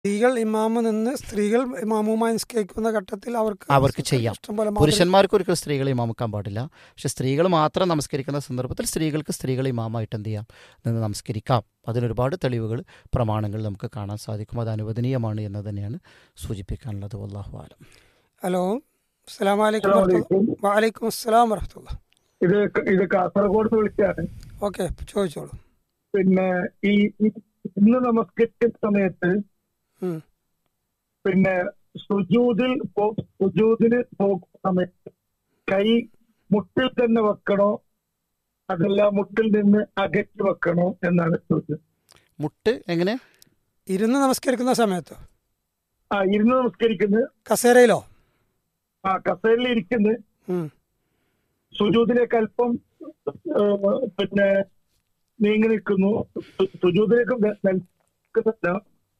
സ്ത്രീകൾ ഇമാമ് നിന്ന് സ്ത്രീകൾ ഇമാമുമായി നിസ്കരിക്കുന്ന ഘട്ടത്തിൽ അവർക്ക് അവർക്ക് ചെയ്യാം. ഇഷ്ടംപോലെ മാതൃക- പുരുഷന്മാർക്ക് ഒരിക്കലും സ്ത്രീകളെ ഇമാമുക്കാൻ പാടില്ല പക്ഷെ സ്ത്രീകൾ മാത്രം നമസ്കരിക്കുന്ന സന്ദർഭത്തിൽ സ്ത്രീകൾക്ക് സ്ത്രീകളെ ഇമാമായിട്ട് എന്ത് ചെയ്യാം നിന്ന് നമസ്കരിക്കാം അതിനൊരുപാട് തെളിവുകൾ പ്രമാണങ്ങൾ നമുക്ക് കാണാൻ സാധിക്കും അത് അനുവദനീയമാണ് എന്ന് തന്നെയാണ് സൂചിപ്പിക്കാനുള്ളത് വല്ലാഹു ആലം ഹലോ അസ്സലാമു അലൈക്കും അസ്സലാമലൈക്കും. വലൈക്കും അസ്സലാം വറഹത്തുള്ള ഇത് ഇത് കാസർഗോഡ് വിളിച്ചാണ് ഓക്കെ ചോദിച്ചോളൂ പിന്നെ ഈ ഈ ഇന്ന് നമസ്കരിക്കുന്ന സമയത്ത് ഉം. പിന്നെ സുജൂദിൽ പോ- സുജൂദിന് പോകുന്ന സമയത്ത് കൈ മുട്ടിൽ തന്നെ വെക്കണോ അതല്ല മുട്ടിൽ നിന്ന് അകറ്റി വെക്കണോ എന്നാണ് ചോദ്യം മുട്ട് എങ്ങനെ ഇരുന്ന് നമസ്കരിക്കുന്ന സമയത്ത് ആ ഇരുന്ന് നമസ്കരിക്കുന്നത് കസേരയിലോ ആ കസേരയിൽ ഇരിക്കുന്നത് ഉം. സുജൂദിലേക്ക് അല്പം ഏ, പിന്നെ നീങ്ങി നിൽക്കുന്നു സു- സുജൂദിലേക്ക് വെ- നിൽക്കുന്നില്ല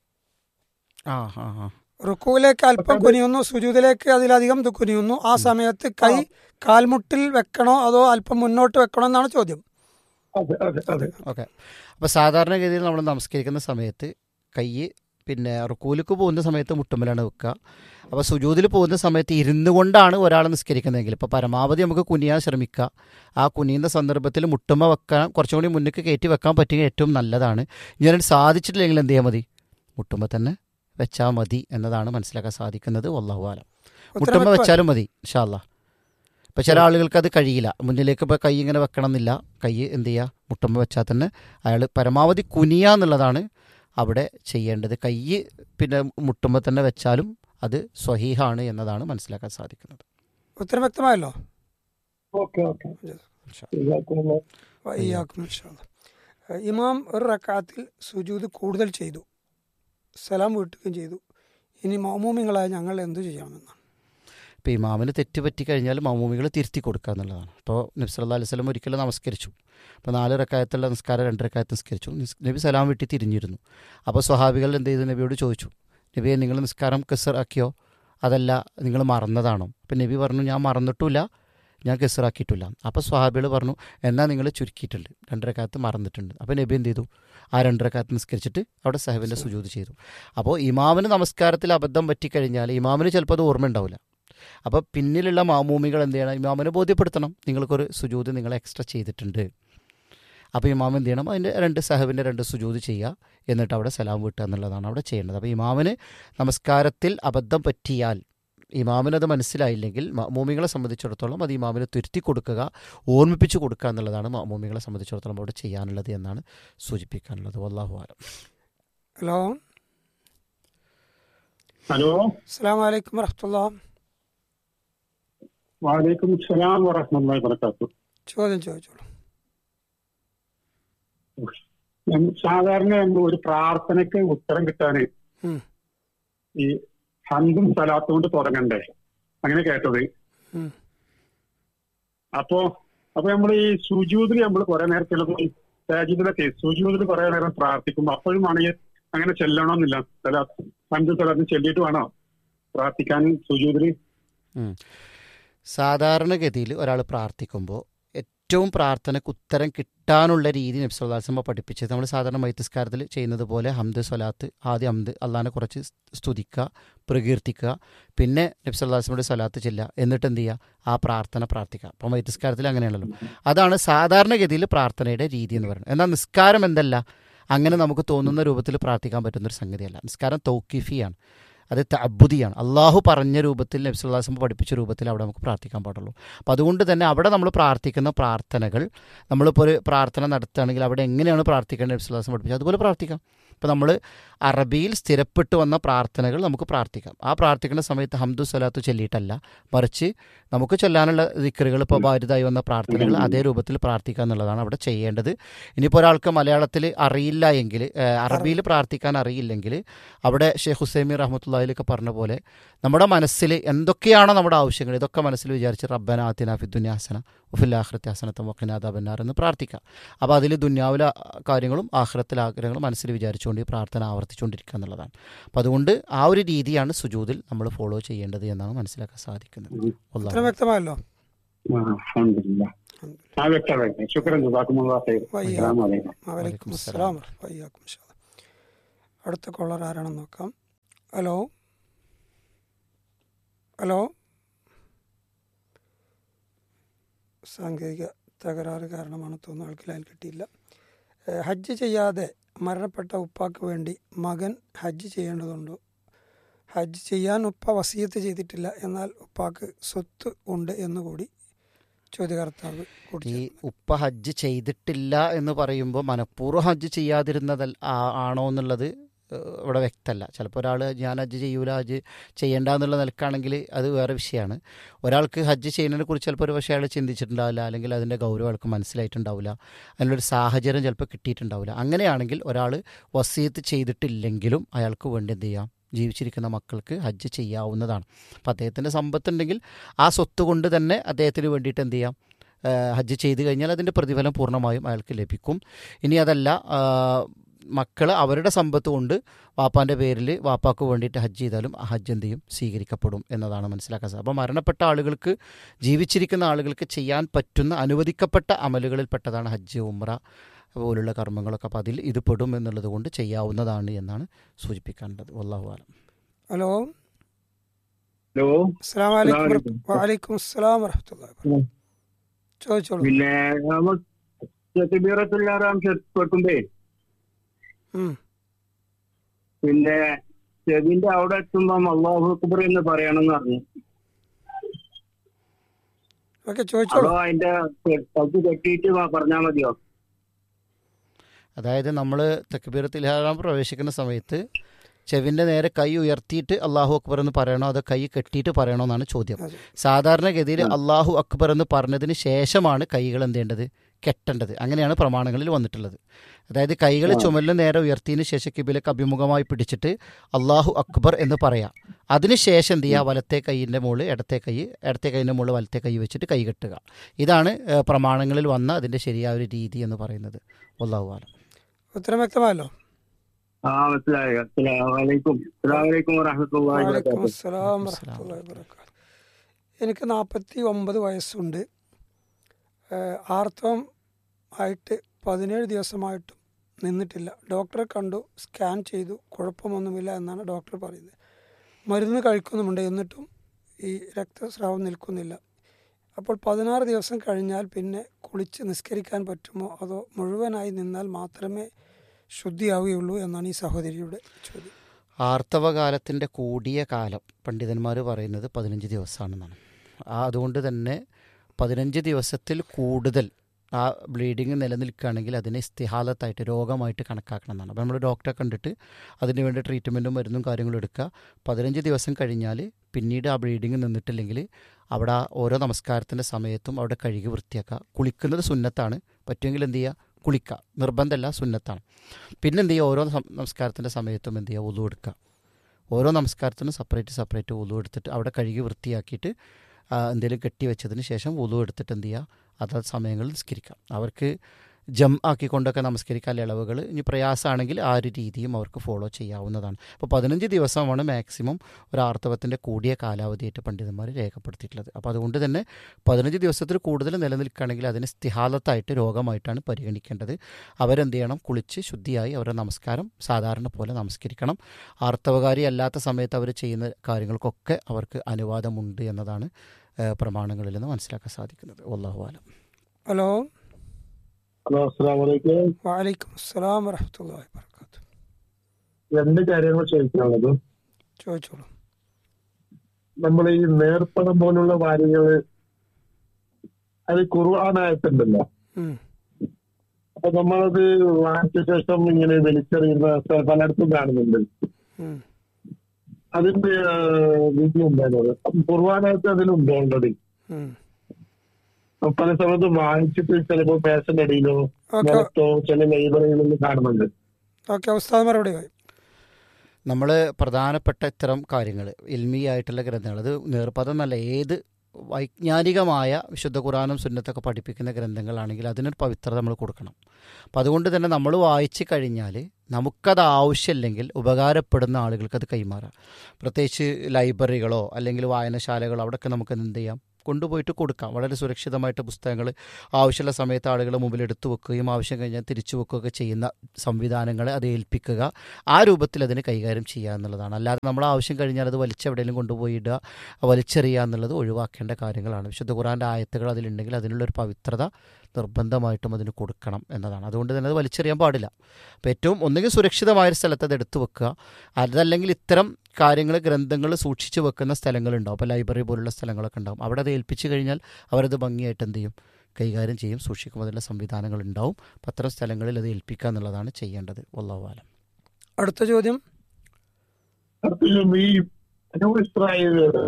ആ ആ ആ റുക്കുവിലേക്ക് അല്പം കുനിയുന്നു സുജൂദിലേക്ക് അതിലധികം ഇത് കുനിയുന്നു ആ സമയത്ത് കൈ കാൽമുട്ടിൽ വെക്കണോ അതോ അല്പം മുന്നോട്ട് വെക്കണോ എന്നാണ് ചോദ്യം അതെ അതെ അതെ ഓക്കെ അപ്പോൾ സാധാരണഗതിയിൽ നമ്മൾ നമസ്കരിക്കുന്ന സമയത്ത് കൈ പിന്നെ റുക്കൂലിക്ക് പോകുന്ന സമയത്ത് മുട്ടുമ്മലാണ് വെക്കുക അപ്പോൾ സുജൂതിൽ പോകുന്ന സമയത്ത് ഇരുന്നു കൊണ്ടാണ് ഒരാൾ നിസ്കരിക്കുന്നതെങ്കിൽ ഇപ്പോൾ പരമാവധി നമുക്ക് കുനിയാൻ ശ്രമിക്കുക ആ കുനിയുന്ന സന്ദർഭത്തിൽ മുട്ടുമ്മ വെക്കാൻ കുറച്ചും കൂടി മുന്നിലേക്ക് കയറ്റി വെക്കാൻ പറ്റുക ഏറ്റവും നല്ലതാണ് ഇങ്ങനെ സാധിച്ചിട്ടില്ലെങ്കിൽ എന്ത് ചെയ്യാൻ മതി മുട്ടുമ്മ തന്നെ വെച്ചാൽ മതി എന്നതാണ് മനസ്സിലാക്കാൻ സാധിക്കുന്നത് വല്ലാഹു ആലം മുട്ടുമ്മ ഉത്തരം വെച്ചാലും മതി ഇൻഷാല്ല ഇപ്പം ചില ആളുകൾക്ക് അത് കഴിയില്ല മുന്നിലേക്ക് ഇപ്പോൾ കൈ ഇങ്ങനെ വെക്കണം എന്നില്ല കൈ എന്ത് ചെയ്യുക മുട്ടുമ്മ വെച്ചാൽ തന്നെ അയാൾ പരമാവധി കുനിയ എന്നുള്ളതാണ് അവിടെ ചെയ്യേണ്ടത് കൈ പിന്നെ മുട്ടുമ്മ തന്നെ വെച്ചാലും അത് സ്വഹീഹാണ് എന്നതാണ് മനസ്സിലാക്കാൻ സാധിക്കുന്നത് ഉത്തരം വ്യക്തമായല്ലോ ഓക്കെ ഓക്കെ ഇൻഷാ. ഇതാക്കുന്നു. വയ്യാക്കും ഇൻഷാ അല്ലാ. ഏഹ് ഇമാം ഒരു റക്കാത്തിൽ സുജൂദ് കൂടുതൽ ചെയ്തു സലാം വീട്ടുകയും ചെയ്തു ഇനി മൗമൂമിങ്ങളായ ഞങ്ങൾ എന്തു ചെയ്യണമെന്നാണ് ഇപ്പോൾ ഇമാമിന് തെറ്റ് പറ്റി കഴിഞ്ഞാൽ മമ്മൂമികൾ തിരുത്തി കൊടുക്കുക എന്നുള്ളതാണ് ഇപ്പോൾ നബി സല്ലാ അലൈഹി സ്വലം ഒരിക്കലും നമസ്കരിച്ചു അപ്പോൾ നാല് റക്കായത്തുള്ള നിസ്കാരം രണ്ട് റക്കായത്ത് നിസ്കരിച്ചു നിസ്- നബി സലാം വീട്ടി തിരിഞ്ഞിരുന്നു അപ്പോൾ സ്വഹാബികൾ എന്ത് ചെയ്തു നബിയോട് ചോദിച്ചു നബിയെ നിങ്ങൾ നിസ്കാരം കെസർ ആക്കിയോ അതല്ല നിങ്ങൾ മറന്നതാണോ അപ്പം നബി പറഞ്ഞു ഞാൻ മറന്നിട്ടില്ല ഞാൻ കെസറാക്കിയിട്ടില്ല അപ്പോൾ സ്വഹാബികൾ പറഞ്ഞു എന്നാൽ നിങ്ങൾ ചുരുക്കിയിട്ടുണ്ട് രണ്ടരക്കാലത്ത് മറന്നിട്ടുണ്ട് അപ്പോൾ നബി എന്ത് ചെയ്തു ആ രണ്ടരക്കാലത്ത് നിസ്കരിച്ചിട്ട് അവിടെ സാഹിബിൻ്റെ സുജൂത് ചെയ്തു അപ്പോൾ ഇമാമിന് നമസ്കാരത്തിൽ അബദ്ധം പറ്റിക്കഴിഞ്ഞാൽ ഇമാമിന് ചിലപ്പോൾ അത് ഓർമ്മ ഉണ്ടാവില്ല അപ്പോൾ പിന്നിലുള്ള മാമൂമികൾ എന്ത് ചെയ്യണം ഇമാമിനെ ബോധ്യപ്പെടുത്തണം നിങ്ങൾക്കൊരു സുജൂത് നിങ്ങൾ എക്സ്ട്രാ ചെയ്തിട്ടുണ്ട് അപ്പോൾ ഇമാം എന്ത് ചെയ്യണം അതിൻ്റെ രണ്ട് സഹബിൻ്റെ രണ്ട് സുജൂത് ചെയ്യുക എന്നിട്ട് അവിടെ സലാം വീട്ടുക എന്നുള്ളതാണ് അവിടെ ചെയ്യേണ്ടത് അപ്പോൾ ഇമാമിന് നമസ്കാരത്തിൽ അബദ്ധം പറ്റിയാൽ ഇമാമിനത് മനസ്സിലായില്ലെങ്കിൽ മമ്മൂമികളെ സംബന്ധിച്ചിടത്തോളം അത് ഇമാമിനെ തിരുത്തി കൊടുക്കുക ഓർമ്മിപ്പിച്ച് കൊടുക്കുക എന്നുള്ളതാണ് മമ്മൂമികളെ സംബന്ധിച്ചിടത്തോളം അവിടെ ചെയ്യാനുള്ളത് എന്നാണ് സൂചിപ്പിക്കാനുള്ളത് വല്ലാഹു ആലം ഹലോ ഹലോ അസ്സാം വലൈക്കും വറഹത്തുള്ള വാലേക്കും സലാം വറഹ്മത്തുള്ളാഹി വബറകാത്തു ചോദ്യം ചോദിച്ചോളൂ സാധാരണ നമ്മൾ ഒരു പ്രാർത്ഥനയ്ക്ക് ഉത്തരം കിട്ടാന് ഉം. ഈ ഹന്തും സ്ഥലത്തും കൊണ്ട് തുടങ്ങണ്ടേ അങ്ങനെ കേട്ടത് ഉം. അപ്പോ അപ്പൊ നമ്മൾ ഈ സുജൂതിൽ നമ്മൾ കുറെ നേരത്തുള്ളത് സാജിദിലൊക്കെ സുജൂതിൽ കുറെ നേരം പ്രാർത്ഥിക്കുമ്പോ അപ്പോഴും ആണെങ്കിൽ അങ്ങനെ ചെല്ലണമെന്നില്ല സ്ഥലത്ത് ഹന്തും സ്ഥലത്തും ചെല്ലിയിട്ട് വേണോ പ്രാർത്ഥിക്കാൻ സുജൂതിൽ സാധാരണഗതിയിൽ ഒരാൾ പ്രാർത്ഥിക്കുമ്പോൾ ഏറ്റവും പ്രാർത്ഥനയ്ക്ക് ഉത്തരം കിട്ടാനുള്ള രീതി നബ്സുല്ലാസ്മ പഠിപ്പിച്ചത് നമ്മൾ സാധാരണ മൈത്തിസ്കാരത്തിൽ ചെയ്യുന്നത് പോലെ ഹംദ് സ്വലാത്ത് ആദ്യം ഹംദ് അള്ളഹാനെ കുറച്ച് സ്തുതിക്കുക പ്രകീർത്തിക്കുക പിന്നെ നബ്സുല്ലാസ്മയുടെ സ്വലാത്ത് ചെല്ലുക എന്നിട്ട് എന്ത് ചെയ്യുക ആ പ്രാർത്ഥന പ്രാർത്ഥിക്കുക അപ്പോൾ മൈത്തിസ്കാരത്തിൽ അങ്ങനെയാണല്ലോ അതാണ് സാധാരണഗതിയിൽ പ്രാർത്ഥനയുടെ രീതി എന്ന് പറയുന്നത് എന്നാൽ നിസ്കാരം എന്തല്ല അങ്ങനെ നമുക്ക് തോന്നുന്ന രൂപത്തിൽ പ്രാർത്ഥിക്കാൻ പറ്റുന്നൊരു സംഗതിയല്ല നിസ്കാരം തൗക്കിഫിയാണ് അത് തബുദിയാണ് അള്ളാഹു പറഞ്ഞ രൂപത്തിൽ നബ്സുല്ലാസം പഠിപ്പിച്ച രൂപത്തിൽ അവിടെ നമുക്ക് പ്രാർത്ഥിക്കാൻ പാടുള്ളൂ അപ്പോൾ അതുകൊണ്ട് തന്നെ അവിടെ നമ്മൾ പ്രാർത്ഥിക്കുന്ന പ്രാർത്ഥനകൾ നമ്മളിപ്പോൾ ഒരു പ്രാർത്ഥന നടത്തുകയാണെങ്കിൽ അവിടെ എങ്ങനെയാണ് പ്രാർത്ഥിക്കേണ്ടത് നബ്സുല്ലാസം പഠിപ്പിച്ചത് അതുപോലെ പ്രാർത്ഥിക്കാം ഇപ്പോൾ നമ്മൾ അറബിയിൽ സ്ഥിരപ്പെട്ട് വന്ന പ്രാർത്ഥനകൾ നമുക്ക് പ്രാർത്ഥിക്കാം ആ പ്രാർത്ഥിക്കുന്ന സമയത്ത് ഹംദു സ്വലാത്തു ചൊല്ലിയിട്ടല്ല മറിച്ച് നമുക്ക് ചൊല്ലാനുള്ള ദിക്കറുകൾ ഇപ്പോൾ ഭാരിതായി വന്ന പ്രാർത്ഥനകൾ അതേ രൂപത്തിൽ പ്രാർത്ഥിക്കുക എന്നുള്ളതാണ് അവിടെ ചെയ്യേണ്ടത് ഇനിയിപ്പോൾ ഒരാൾക്ക് മലയാളത്തിൽ അറിയില്ല എങ്കിൽ ഏഹ്, അറബിയിൽ പ്രാർത്ഥിക്കാൻ അറിയില്ലെങ്കിൽ അവിടെ ഷെയ്ഖ് ഹുസൈമി റഹ്മത്തുള്ളയിലൊക്കെ പറഞ്ഞ പോലെ നമ്മുടെ മനസ്സിൽ എന്തൊക്കെയാണോ നമ്മുടെ ആവശ്യങ്ങൾ ഇതൊക്കെ മനസ്സിൽ വിചാരിച്ച് റബ്ബന ആത്തിന ഫിദ്ദുന്യാസന ഉഫിൽ ആഹ്റത്തെ ഹസനത്തെ മൊക്കിനാഥ ബന്നാർ എന്ന് പ്രാർത്ഥിക്കാം അപ്പോൾ അതിൽ ദുന്യാവിലെ കാര്യങ്ങളും ആഹ്റത്തിലെ ആഗ്രഹങ്ങളും മനസ്സിൽ വിചാരിച്ചുകൊണ്ട് ഈ പ്രാർത്ഥന ആവർത്തിച്ചുകൊണ്ടിരിക്കുക എന്നുള്ളതാണ് അപ്പോൾ അതുകൊണ്ട് ആ ഒരു രീതിയാണ് സുജൂതിൽ നമ്മൾ ഫോളോ ചെയ്യേണ്ടത് എന്നാണ് മനസ്സിലാക്കാൻ സാധിക്കുന്നത് ഉത്തരം അള്ളാഹു വ്യക്തമായല്ലോ ആ വ്യക്തമായി ശുക്രൻ ജസാക്കുമുല്ലാഹ് ഖൈർ. വയ്യ. അസ്സലാമു അലൈക്കും വലൈക്കും അസ്സലാം വയ്യാക്കും അടുത്ത കോളർ ആരാണെന്ന് നോക്കാം ഹലോ ഹലോ സാങ്കേതിക തകരാറ് കാരണമാണ് തോന്നുന്നു ആൾക്ക് ലൈൻ കിട്ടിയില്ല ഏഹ് ഹജ്ജ് ചെയ്യാതെ മരണപ്പെട്ട ഉപ്പാക്ക് വേണ്ടി മകൻ ഹജ്ജ് ചെയ്യേണ്ടതുണ്ടോ ഹജ്ജ് ചെയ്യാൻ ഉപ്പ വസീയത്ത് ചെയ്തിട്ടില്ല എന്നാൽ ഉപ്പാക്ക് സ്വത്ത് ഉണ്ട് എന്നുകൂടി ചോദ്യകർത്താവ് കൂടി ഈ ഉപ്പ ഹജ്ജ് ചെയ്തിട്ടില്ല എന്ന് പറയുമ്പോൾ മനഃപൂർവ്വം ഹജ്ജ് ചെയ്യാതിരുന്നതൽ ആ- ആണോ എന്നുള്ളത് ഏഹ്, ഇവിടെ വ്യക്തമല്ല ചിലപ്പോൾ ഒരാൾ ഞാൻ ഹജ്ജ് ചെയ്യൂല ഹജ്ജ് ചെയ്യേണ്ട എന്നുള്ള നിലക്കാണെങ്കിൽ അത് വേറെ വിഷയമാണ് ഒരാൾക്ക് ഹജ്ജ് ചെയ്യുന്നതിനെ കുറിച്ച് ചിലപ്പോൾ ഒരു പക്ഷേ അയാൾ ചിന്തിച്ചിട്ടുണ്ടാവില്ല അല്ലെങ്കിൽ അതിൻ്റെ ഗൗരവം അയാൾക്ക് മനസ്സിലായിട്ടുണ്ടാവില്ല അതിനൊരു സാഹചര്യം ചിലപ്പോൾ കിട്ടിയിട്ടുണ്ടാവില്ല അങ്ങനെയാണെങ്കിൽ ഒരാൾ വസീത്ത് ചെയ്തിട്ടില്ലെങ്കിലും അയാൾക്ക് വേണ്ടി എന്ത് ചെയ്യാം ജീവിച്ചിരിക്കുന്ന മക്കൾക്ക് ഹജ്ജ് ചെയ്യാവുന്നതാണ് അപ്പോൾ അദ്ദേഹത്തിൻ്റെ സമ്പത്തുണ്ടെങ്കിൽ ആ സ്വത്ത് കൊണ്ട് തന്നെ അദ്ദേഹത്തിന് വേണ്ടിയിട്ട് എന്ത് ചെയ്യാം ആ, ഹജ്ജ് ചെയ്ത് കഴിഞ്ഞാൽ അതിൻ്റെ പ്രതിഫലം പൂർണ്ണമായും അയാൾക്ക് ലഭിക്കും ഇനി അതല്ല മക്കൾ അവരുടെ സമ്പത്ത് കൊണ്ട് വാപ്പാൻ്റെ പേരിൽ വാപ്പാക്ക് വേണ്ടിയിട്ട് ഹജ്ജ് ചെയ്താലും ആ ഹജ്ജ് എന്ത് ചെയ്യും സ്വീകരിക്കപ്പെടും എന്നതാണ് മനസ്സിലാക്കാൻ സാധിക്കും അപ്പോൾ മരണപ്പെട്ട ആളുകൾക്ക് ജീവിച്ചിരിക്കുന്ന ആളുകൾക്ക് ചെയ്യാൻ പറ്റുന്ന അനുവദിക്കപ്പെട്ട അമലുകളിൽ പെട്ടതാണ് ഹജ്ജ് ഉമ്ര പോലുള്ള കർമ്മങ്ങളൊക്കെ അപ്പോൾ അതിൽ ഇത് പെടും എന്നുള്ളത് കൊണ്ട് ചെയ്യാവുന്നതാണ് എന്നാണ് സൂചിപ്പിക്കാനുള്ളത് വല്ലാഹു ആലം ഹലോ ഹലോ അസ്സാം വലൈക്കും അസ്സലാമു വലൈക്കും അസ്സലാം വറഹമത്തുള്ള ഉം. ചോദിച്ചോളൂ പിന്നെ നമ്മൾ ചെത്തിബീറത്തുല്ലാറാം ചെറുപ്പത്തുമ്പേ ഉം. പിന്നെ ചെവിന്റെ അവിടെ എത്തുമ്പം അള്ളാഹു അക്ബർ എന്ന് പറയണമെന്ന് പറഞ്ഞു ഓക്കെ ചോദിച്ചോളൂ അതോ അതിന്റെ കത്ത് കെട്ടിയിട്ട് പറഞ്ഞാൽ മതിയോ അതായത് നമ്മൾ തെക്കുബീറത്തിൽ ഇഹ്റാം പ്രവേശിക്കുന്ന സമയത്ത് ചെവിൻ്റെ നേരെ കൈ ഉയർത്തിയിട്ട് അള്ളാഹു അക്ബർ എന്ന് പറയണോ അതോ കൈ കെട്ടിയിട്ട് പറയണോ എന്നാണ് ചോദ്യം അതെ. സാധാരണഗതിയിൽ ഉം. അള്ളാഹു അക്ബർ എന്ന് പറഞ്ഞതിന് ശേഷമാണ് കൈകൾ എന്ത് ചെയ്യേണ്ടത് കെട്ടേണ്ടത് അങ്ങനെയാണ് പ്രമാണങ്ങളിൽ വന്നിട്ടുള്ളത് അതായത് കൈകൾ ആ. ചുമലിന് നേരെ ഉയർത്തിയതിന് ശേഷം കിബിലേക്ക് അഭിമുഖമായി പിടിച്ചിട്ട് അള്ളാഹു അക്ബർ എന്ന് പറയാം അതിനുശേഷം എന്ത് ചെയ്യുക വലത്തെ കൈയിൻ്റെ മുകളിൽ ഇടത്തെ കൈ ഇടത്തെ കൈയിൻ്റെ മുകളിൽ വലത്തെ കൈ വെച്ചിട്ട് കൈ കെട്ടുക ഇതാണ് ഏഹ്, പ്രമാണങ്ങളിൽ വന്ന അതിൻ്റെ ശരിയായ ഒരു രീതി എന്ന് പറയുന്നത് അള്ളാഹു ആലം ഉത്തരം വ്യക്തമായല്ലോ ആ മനസ്സിലായി അസ്സലാമലൈക്കും അസ്സലാമലൈക്കും വറഹമത്തുള്ളാഹി വലൈക്കും വബറകാതുഹു അസ്സലാം അസ്സലാം. വറഹമത്തുള്ളാഹി വബറകാതുഹു എനിക്ക് നാൽപ്പത്തി ഒമ്പത് വയസ്സുണ്ട് ഏഹ് ആർത്തവം ആയിട്ട് പതിനേഴ് ദിവസമായിട്ടും നിന്നിട്ടില്ല ഡോക്ടറെ കണ്ടു സ്കാൻ ചെയ്തു കുഴപ്പമൊന്നുമില്ല എന്നാണ് ഡോക്ടർ പറയുന്നത് മരുന്ന് കഴിക്കുന്നുമുണ്ട് എന്നിട്ടും ഈ രക്തസ്രാവം നിൽക്കുന്നില്ല അപ്പോൾ പതിനാറ് ദിവസം കഴിഞ്ഞാൽ പിന്നെ കുളിച്ച് നിസ്കരിക്കാൻ പറ്റുമോ അതോ മുഴുവനായി നിന്നാൽ മാത്രമേ ശുദ്ധിയാവുകയുള്ളൂ എന്നാണ് ഈ സഹോദരിയുടെ ചോദ്യം ആർത്തവകാലത്തിൻ്റെ കൂടിയ കാലം പണ്ഡിതന്മാർ പറയുന്നത് പതിനഞ്ച് ദിവസമാണെന്നാണ് ആ അതുകൊണ്ട് തന്നെ പതിനഞ്ച് ദിവസത്തിൽ കൂടുതൽ ആ ബ്ലീഡിങ് നിലനിൽക്കുകയാണെങ്കിൽ അതിനെ ഇസ്തിഹാലത്തായിട്ട് രോഗമായിട്ട് കണക്കാക്കണം എന്നാണ് അപ്പോൾ നമ്മൾ ഡോക്ടറെ കണ്ടിട്ട് അതിന് വേണ്ടി ട്രീറ്റ്മെൻറ്റും മരുന്നും കാര്യങ്ങളും എടുക്കുക പതിനഞ്ച് ദിവസം കഴിഞ്ഞാൽ പിന്നീട് ആ ബ്ലീഡിങ് നിന്നിട്ടില്ലെങ്കിൽ അവിടെ ആ ഓരോ നമസ്കാരത്തിൻ്റെ സമയത്തും അവിടെ കഴുകി വൃത്തിയാക്കുക കുളിക്കുന്നത് സുന്നത്താണ് പറ്റുമെങ്കിൽ എന്ത് ചെയ്യുക കുളിക്കുക നിർബന്ധമല്ല സുന്നത്താണ് പിന്നെ എന്ത് ചെയ്യുക ഓരോ സം- നമസ്കാരത്തിൻ്റെ സമയത്തും എന്ത് ചെയ്യുക ഉളു എടുക്കുക ഓരോ നമസ്കാരത്തിനും സെപ്പറേറ്റ് സെപ്പറേറ്റ് ഉളു എടുത്തിട്ട് അവിടെ കഴുകി വൃത്തിയാക്കിയിട്ട് എന്തെങ്കിലും കെട്ടി വെച്ചതിന് ശേഷം ഉളു എടുത്തിട്ട് എന്ത് ചെയ്യുക അതാത് സമയങ്ങളിൽ നിസ്കരിക്കാം അവർക്ക് ജം ആക്കിക്കൊണ്ടൊക്കെ നമസ്കരിക്കാൻ ഇളവുകൾ ഇനി പ്രയാസമാണെങ്കിൽ ആ ഒരു രീതിയും അവർക്ക് ഫോളോ ചെയ്യാവുന്നതാണ് അപ്പോൾ പതിനഞ്ച് ദിവസമാണ് മാക്സിമം ഒരു ആർത്തവത്തിൻ്റെ കൂടിയ കാലാവധിയായിട്ട് പണ്ഡിതന്മാർ രേഖപ്പെടുത്തിയിട്ടുള്ളത് അപ്പോൾ അതുകൊണ്ട് തന്നെ പതിനഞ്ച് ദിവസത്തിൽ കൂടുതൽ നിലനിൽക്കുകയാണെങ്കിൽ അതിന് സ്ഥിഹാലത്തായിട്ട് രോഗമായിട്ടാണ് പരിഗണിക്കേണ്ടത് അവരെന്ത് ചെയ്യണം കുളിച്ച് ശുദ്ധിയായി അവരുടെ നമസ്കാരം സാധാരണ പോലെ നമസ്കരിക്കണം ആർത്തവകാരി അല്ലാത്ത സമയത്ത് അവർ ചെയ്യുന്ന കാര്യങ്ങൾക്കൊക്കെ അവർക്ക് അനുവാദമുണ്ട് എന്നതാണ് ഏഹ്, പ്രമാണങ്ങളിൽ നിന്ന് മനസ്സിലാക്കാൻ സാധിക്കുന്നത് വല്ലാഹു ആലം ഹലോ ഹലോ അസ്സലാമലൈക്കും വലൈക്കും അസ്സലാം വറഹമത്തല്ലാഹി വർക്കാത്തു രണ്ട് കാര്യങ്ങൾ ചോദിക്കാനുള്ളത് ചോദിച്ചോളൂ നമ്മൾ ഈ നേർപ്പണം പോലുള്ള കാര്യങ്ങള് അത് ഖുർആനായിട്ടുണ്ടല്ലോ ഉം. അപ്പൊ നമ്മളത് വാങ്ങിച്ച ശേഷം ഇങ്ങനെ വലിച്ചെറിയുന്ന സ്ഥ- പലയിടത്തും കാണുന്നുണ്ട് ഉം. അതിന്റെ ആ, വിധി ഉണ്ടായിരുന്നത് ഖുർആനായിട്ട് അതിലുണ്ട് ഓൾറെഡി ഉം. പല സമയത്തും വാങ്ങിച്ചിട്ട് ചിലപ്പോ പേശന്റെ അടിയിലോ ഓക്കെ നിലത്തോ ചില ലൈബ്രറികളിൽ കാണുന്നുണ്ട് ഓക്കെ ഉസ്താദ് മറുപടി പോയി നമ്മൾ പ്രധാനപ്പെട്ട ഇത്തരം കാര്യങ്ങൾ ഇൽമിയായിട്ടുള്ള ഗ്രന്ഥങ്ങൾ അത് നേർപ്പദം എന്നല്ല ഏത് വൈജ്ഞാനികമായ വിശുദ്ധ ഖുറാനും സുന്നത്തൊക്കെ പഠിപ്പിക്കുന്ന ഗ്രന്ഥങ്ങളാണെങ്കിൽ അതിനൊരു പവിത്രത നമ്മൾ കൊടുക്കണം അപ്പം അതുകൊണ്ട് തന്നെ നമ്മൾ വായിച്ചു കഴിഞ്ഞാൽ നമുക്കത് ആവശ്യമില്ലെങ്കിൽ ഉപകാരപ്പെടുന്ന ആളുകൾക്ക് അത് കൈമാറാം പ്രത്യേകിച്ച് ലൈബ്രറികളോ അല്ലെങ്കിൽ വായനശാലകളോ അവിടെയൊക്കെ നമുക്ക് എന്ത് ചെയ്യാം കൊണ്ടുപോയിട്ട് കൊടുക്കാം വളരെ സുരക്ഷിതമായിട്ട് പുസ്തകങ്ങൾ ആവശ്യമുള്ള സമയത്ത് ആളുകളുടെ മുമ്പിൽ എടുത്തു വെക്കുകയും ആവശ്യം കഴിഞ്ഞാൽ തിരിച്ചു വെക്കുകയൊക്കെ ചെയ്യുന്ന സംവിധാനങ്ങളെ അത് ഏൽപ്പിക്കുക ആ രൂപത്തിൽ അതിനെ കൈകാര്യം ചെയ്യുക എന്നുള്ളതാണ് അല്ലാതെ നമ്മൾ ആവശ്യം കഴിഞ്ഞാൽ അത് വലിച്ചെവിടെയെങ്കിലും കൊണ്ടുപോയി ഇടുക വലിച്ചെറിയുക എന്നുള്ളത് ഒഴിവാക്കേണ്ട കാര്യങ്ങളാണ് വിശുദ്ധ ഖുറാൻ്റെ ആയത്തുകൾ അതിലുണ്ടെങ്കിൽ അതിനുള്ളൊരു പവിത്രത നിർബന്ധമായിട്ടും അതിന് കൊടുക്കണം എന്നതാണ് അതുകൊണ്ട് തന്നെ അത് വലിച്ചെറിയാൻ പാടില്ല അപ്പോൾ ഏറ്റവും ഒന്നുകിൽ സുരക്ഷിതമായൊരു സ്ഥലത്ത് അത് എടുത്തു വെക്കുക അതല്ലെങ്കിൽ ഇത്തരം കാര്യങ്ങൾ ഗ്രന്ഥങ്ങൾ സൂക്ഷിച്ചു വെക്കുന്ന സ്ഥലങ്ങളുണ്ടാവും അപ്പോൾ ലൈബ്രറി പോലുള്ള സ്ഥലങ്ങളൊക്കെ ഉണ്ടാവും അവിടെ അത് ഏൽപ്പിച്ചു കഴിഞ്ഞാൽ അവരത് ഭംഗിയായിട്ട് എന്ത് ചെയ്യും കൈകാര്യം ചെയ്യും സൂക്ഷിക്കും അതിലുള്ള സംവിധാനങ്ങൾ ഉണ്ടാവും അപ്പം അത്തരം സ്ഥലങ്ങളിൽ അത് ഏൽപ്പിക്കുക എന്നുള്ളതാണ് ചെയ്യേണ്ടത് വല്ലാവാലം അടുത്ത ചോദ്യം അടുത്തതും ഈ ബനു ഇസ്രായേല്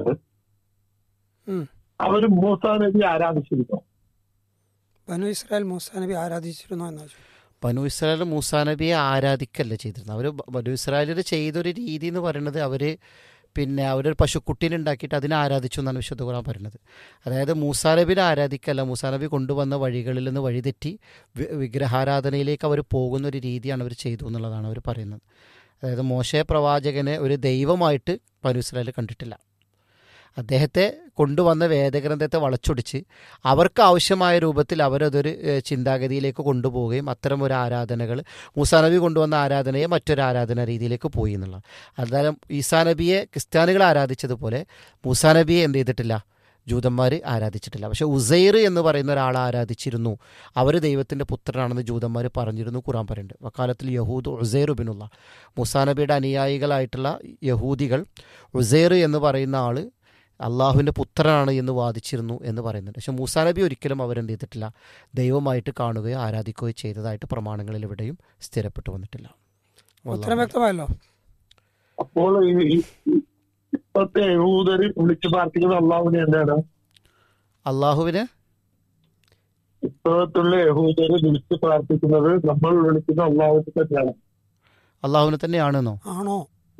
ഉം. അവര് മൂസാ നബി ആരാധിച്ചിരുന്നു ബനു ഇസ്രായേൽ മൂസ നബി ആരാധിച്ചിരുന്നു എന്നാ ചോദ്യം ബനു ഇസ്രായേൽ മൂസാ നബിയെ ആരാധിക്കല്ല ചെയ്തിരുന്നത് അവർ ബനു ഇസ്രായേലിൽ ചെയ്തൊരു രീതി എന്ന് പറയുന്നത് അവർ പിന്നെ അവരൊരു പശുക്കുട്ടീനെ ഉണ്ടാക്കിയിട്ട് അതിനെ ആരാധിച്ചു എന്നാണ് വിശുദ്ധ ഖുർആൻ പറയുന്നത് അതായത് മൂസാ നബിനെ ആരാധിക്കല്ല മൂസാ നബി കൊണ്ടുവന്ന വഴികളിൽ നിന്ന് വഴിതെറ്റി വി- വിഗ്രഹാരാധനയിലേക്ക് അവർ പോകുന്ന ഒരു രീതിയാണ് അവർ ചെയ്തു എന്നുള്ളതാണ് അവർ പറയുന്നത് അതായത് മോശ പ്രവാചകനെ ഒരു ദൈവമായിട്ട് ബനു ഇസ്രായേൽ കണ്ടിട്ടില്ല അദ്ദേഹത്തെ കൊണ്ടുവന്ന വേദഗ്രന്ഥത്തെ വളച്ചൊടിച്ച് അവർക്ക് ആവശ്യമായ രൂപത്തിൽ അവരതൊരു ഏഹ്, ചിന്താഗതിയിലേക്ക് കൊണ്ടുപോവുകയും അത്തരം ഒരു ആരാധനകൾ മൂസാ നബി കൊണ്ടുവന്ന ആരാധനയെ മറ്റൊരു ആരാധന രീതിയിലേക്ക് പോയി എന്നുള്ള അതായത് ഈസാ നബിയെ ക്രിസ്ത്യാനികൾ ആരാധിച്ചതുപോലെ മൂസാ നബിയെ എന്ത് ചെയ്തിട്ടില്ല ജൂതന്മാർ ആരാധിച്ചിട്ടില്ല പക്ഷേ ഉസൈർ എന്ന് പറയുന്ന ഒരാളെ ആരാധിച്ചിരുന്നു അവർ ദൈവത്തിൻ്റെ പുത്രനാണെന്ന് ജൂതന്മാർ പറഞ്ഞിരുന്നു ഖുറാൻ പറയുന്നുണ്ട് വക്കാലത്തിൽ യഹൂദ് ഉസൈർ ഉബിനുള്ള മൂസാ നബിയുടെ അനുയായികളായിട്ടുള്ള യഹൂദികൾ ഉസൈർ എന്ന് പറയുന്ന ആൾ അള്ളാഹുവിൻ്റെ പുത്രനാണ് എന്ന് വാദിച്ചിരുന്നു എന്ന് പറയുന്നുണ്ട് പക്ഷെ മൂസാ നബി ഒരിക്കലും അവരെന്ത് ചെയ്തിട്ടില്ല ദൈവമായിട്ട് കാണുകയോ ആരാധിക്കുകയോ ചെയ്തതായിട്ട് പ്രമാണങ്ങളിൽ എവിടെയും സ്ഥിരപ്പെട്ടു വന്നിട്ടില്ല ഉത്തരം വ്യക്തമായല്ലോ അപ്പോൾ ഈ ഈ- ഇപ്പോഴത്തെ യഹൂദര് വിളിച്ചു പ്രാർത്ഥിക്കുന്ന അള്ളാഹുവിനെ എന്താണ് അള്ളാഹുവിന് ഇപ്പോഴത്തുള്ള യഹൂദര് വിളിച്ചു പ്രാർത്ഥിക്കുന്നത് നമ്മൾ വിളിക്കുന്ന അള്ളാഹുവിനെ തന്നെയാണ് അള്ളാഹുവിനെ തന്നെയാണെന്നോ ആണോ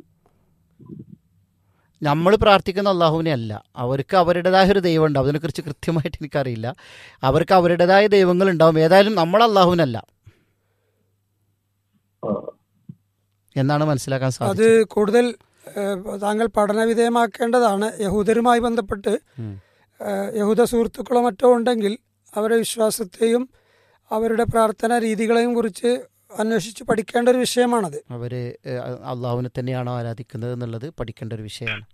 നമ്മൾ പ്രാർത്ഥിക്കുന്ന അള്ളാഹുവിനെ അല്ല അവർക്ക് അവരുടേതായ ഒരു ദൈവം ഉണ്ടാവും അതിനെക്കുറിച്ച് കൃത്യമായിട്ട് എനിക്കറിയില്ല അവർക്ക് അവരുടേതായ ദൈവങ്ങൾ ഉണ്ടാവും ഏതായാലും നമ്മൾ അള്ളാഹുവിനല്ല എന്നാണ് മനസ്സിലാക്കാൻ അത് സാധിച്ചത് കൂടുതൽ ഏഹ്, താങ്കൾ പഠന വിധേയമാക്കേണ്ടതാണ് യഹൂദരുമായി ബന്ധപ്പെട്ട് ഉം. ഏഹ്, യഹൂദ സുഹൃത്തുക്കളോ മറ്റോ ഉണ്ടെങ്കിൽ അവരുടെ വിശ്വാസത്തെയും അവരുടെ പ്രാർത്ഥനാ രീതികളെയും കുറിച്ച് അന്വേഷിച്ച് പഠിക്കേണ്ട ഒരു വിഷയമാണത് അവര് ഏഹ്, അള്ളാഹുവിനെ തന്നെയാണോ ആരാധിക്കുന്നത് എന്നുള്ളത് പഠിക്കേണ്ട ഒരു വിഷയമാണ്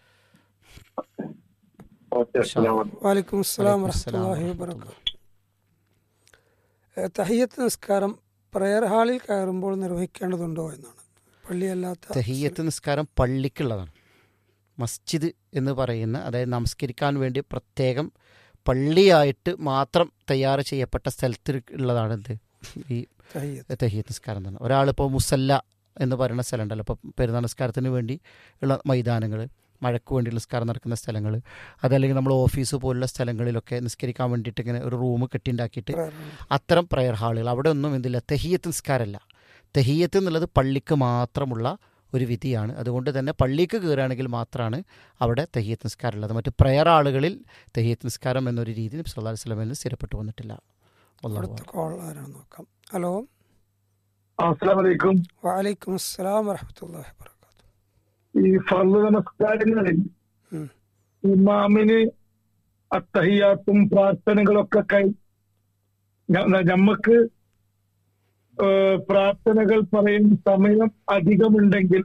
ഓക്കെ അസ്സലാമു അലൈക്കും. വാലിക്കും അസ്സലാം വലൈക്കും അസ്സലാം വറഹ്മത്തുള്ളാഹി വറഹ്മത്തുള്ളാഹി. വബറകാതുഹു തഹിയത്ത് നിസ്കാരം പ്രയർ ഹാളിൽ കയറുമ്പോൾ നിർവഹിക്കേണ്ടതുണ്ടോ എന്നാണ് പള്ളിയല്ലാത്ത തഹിയത്ത് നിസ്കാരം പള്ളിക്കുള്ളതാണ് മസ്ജിദ് എന്ന് പറയുന്ന അതായത് നമസ്കരിക്കാൻ വേണ്ടി പ്രത്യേകം പള്ളിയായിട്ട് മാത്രം തയ്യാർ ചെയ്യപ്പെട്ട സ്ഥലത്ത് ഉള്ളതാണ് എന്ത് ഈ തഹിയ്യത്ത്. തഹിയത്ത് നിസ്കാരം എന്ന് പറഞ്ഞാൽ ഒരാളിപ്പോൾ മുസല്ല എന്ന് പറയുന്ന സ്ഥലം ഉണ്ടല്ലോ ഇപ്പോൾ പെരുന്നാൾ നിസ്കാരത്തിന് വേണ്ടി ഉള്ള മൈതാനങ്ങൾ മഴയ്ക്ക് വേണ്ടി നിസ്കാരം നടക്കുന്ന സ്ഥലങ്ങൾ അതല്ലെങ്കിൽ നമ്മൾ ഓഫീസ് പോലുള്ള സ്ഥലങ്ങളിലൊക്കെ നിസ്കരിക്കാൻ വേണ്ടിയിട്ട് ഇങ്ങനെ ഒരു റൂം കെട്ടിണ്ടാക്കിയിട്ട് prayer hall. അത്തരം പ്രയർ ഹാളുകൾ അവിടെ ഒന്നും എന്തില്ല തെഹിയത്ത് നിസ്കാരമല്ല തെഹിയത്ത് എന്നുള്ളത് പള്ളിക്ക് മാത്രമുള്ള ഒരു വിധിയാണ് അതുകൊണ്ട് തന്നെ പള്ളിക്ക് കയറുകയാണെങ്കിൽ മാത്രമാണ് അവിടെ തെഹിയത്ത് നിസ്കാരം ഉള്ളത് മറ്റ് പ്രയർ ആളുകളിൽ തെഹിയത്ത് നിസ്കാരം എന്നൊരു രീതി നബി സല്ലല്ലാഹു അലൈഹി വസല്ലമയിൽ നിന്ന് സ്ഥിരപ്പെട്ടു വന്നിട്ടില്ല അല്ലാഹു അടുത്ത കോൾ ആരാണ് നോക്കാം ഹലോ അസ്സലാമു അലൈക്കും വലൈക്കും അസ്സലാം വറഹമത്തല്ലാഹി വബറകാതുഹു ഈ ഫർദ് നമസ്കാരങ്ങളിൽ ഉം. ഇമാമിന് അത്തഹിയാത്തും പ്രാർത്ഥനകളൊക്കെ കൈ ഞ- ഞമ്മക്ക് ഏഹ്, പ്രാർത്ഥനകൾ പറയുന്ന സമയം അധികമുണ്ടെങ്കിൽ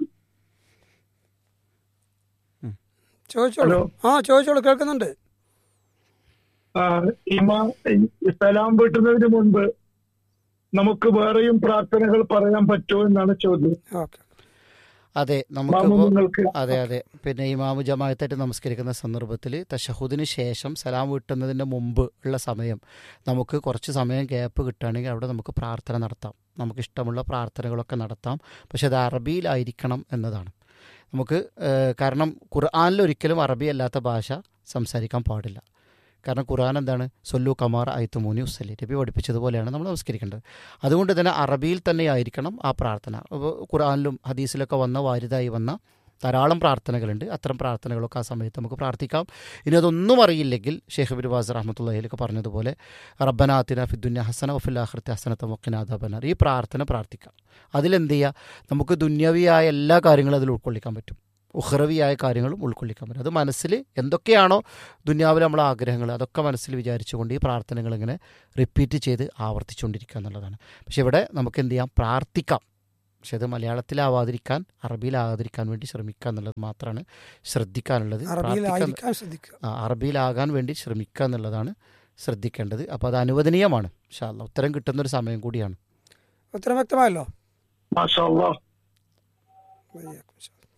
ചോദിച്ചോളൂ ഹലോ. ആ ചോദിച്ചോളൂ കേൾക്കുന്നുണ്ട് ആ, ഇമാ ഈ സലാം വീട്ടുന്നതിന് മുൻപ് നമുക്ക് വേറെയും പ്രാർത്ഥനകൾ പറയാൻ പറ്റുമോ എന്നാണ് ചോദ്യം ഓക്കെ അതെ മാമു നമുക്കിപ്പോൾ നിങ്ങൾക്ക് അതെ അതെ പിന്നെ ഇമാമു ജമാഅത്തായിട്ട് നമസ്കരിക്കുന്ന സന്ദർഭത്തിൽ തഷഹുദിന് ശേഷം സലാം വീട്ടുന്നതിൻ്റെ മുമ്പ് ഉള്ള സമയം നമുക്ക് കുറച്ച് സമയം ഗ്യാപ്പ് കിട്ടുകയാണെങ്കിൽ അവിടെ നമുക്ക് പ്രാർത്ഥന നടത്താം നമുക്ക് ഇഷ്ടമുള്ള പ്രാർത്ഥനകളൊക്കെ നടത്താം പക്ഷെ അത് അറബിയിലായിരിക്കണം എന്നതാണ് നമുക്ക് ഏഹ്, കാരണം ഖുർആാനിൽ ഒരിക്കലും അറബി അല്ലാത്ത ഭാഷ സംസാരിക്കാൻ പാടില്ല കാരണം ഖുർആൻ എന്താണ് സൊല്ലു കമാർ ആയിത്തുമൂനി ഉസ്സലി നബി പഠിപ്പിച്ചതുപോലെയാണ് നമ്മൾ നമസ്കരിക്കേണ്ടത് അതുകൊണ്ട് തന്നെ അറബിയിൽ തന്നെ ആയിരിക്കണം ആ പ്രാർത്ഥന അപ്പോൾ ഖുർആനിലും ഹദീസിലൊക്കെ വന്ന വാരിതായി വന്ന ധാരാളം പ്രാർത്ഥനകളുണ്ട് അത്തരം പ്രാർത്ഥനകളൊക്കെ ആ സമയത്ത് നമുക്ക് പ്രാർത്ഥിക്കാം ഇനി അതൊന്നും അറിയില്ലെങ്കിൽ ഷെയ്ഖ് ബിർവാസ് റഹ്മത്തുള്ളഹിലൊക്കെ പറഞ്ഞതുപോലെ റബ്ബനാത്തിന ഫിദ്ദുന്യ ഹസന വഫിൽ ആഖിറത്തി ഹസനത്ത മൊക്കിനാദബനാർ ഈ പ്രാർത്ഥന പ്രാർത്ഥിക്കാം അതിലെന്ത് ചെയ്യുക നമുക്ക് ദുന്യവിയായ എല്ലാ കാര്യങ്ങളും അതിൽ ഉൾക്കൊള്ളിക്കാൻ പറ്റും ഉഹ്റവിയായ കാര്യങ്ങളും ഉൾക്കൊള്ളിക്കാൻ പറ്റും അത് മനസ്സിൽ എന്തൊക്കെയാണോ ദുന്യാവിലെ നമ്മളെ ആഗ്രഹങ്ങൾ അതൊക്കെ മനസ്സിൽ വിചാരിച്ചുകൊണ്ട് ഈ പ്രാർത്ഥനകൾ ഇങ്ങനെ റിപ്പീറ്റ് ചെയ്ത് ആവർത്തിച്ചുകൊണ്ടിരിക്കുക എന്നുള്ളതാണ് പക്ഷെ ഇവിടെ നമുക്ക് എന്ത് ചെയ്യാം പ്രാർത്ഥിക്കാം പക്ഷെ അത് മലയാളത്തിലാവാതിരിക്കാൻ അറബിയിലാകാതിരിക്കാൻ വേണ്ടി ശ്രമിക്കുക എന്നുള്ളത് മാത്രമാണ് ശ്രദ്ധിക്കാനുള്ളത് പ്രാർത്ഥിക്കാൻ അറബിയിലായിരിക്കാൻ ശ്രദ്ധിക്കുക ആ, അറബിയിലാകാൻ വേണ്ടി ശ്രമിക്കുക എന്നുള്ളതാണ് ശ്രദ്ധിക്കേണ്ടത് അപ്പോൾ അത് അനുവദനീയമാണ് ഷാല്ല ഉത്തരം കിട്ടുന്നൊരു സമയം കൂടിയാണ് ഉത്തരം വ്യക്തമായല്ലോ മാഷാ അല്ലാ വയ്യാക്കും ഇൻഷാ അല്ലാ.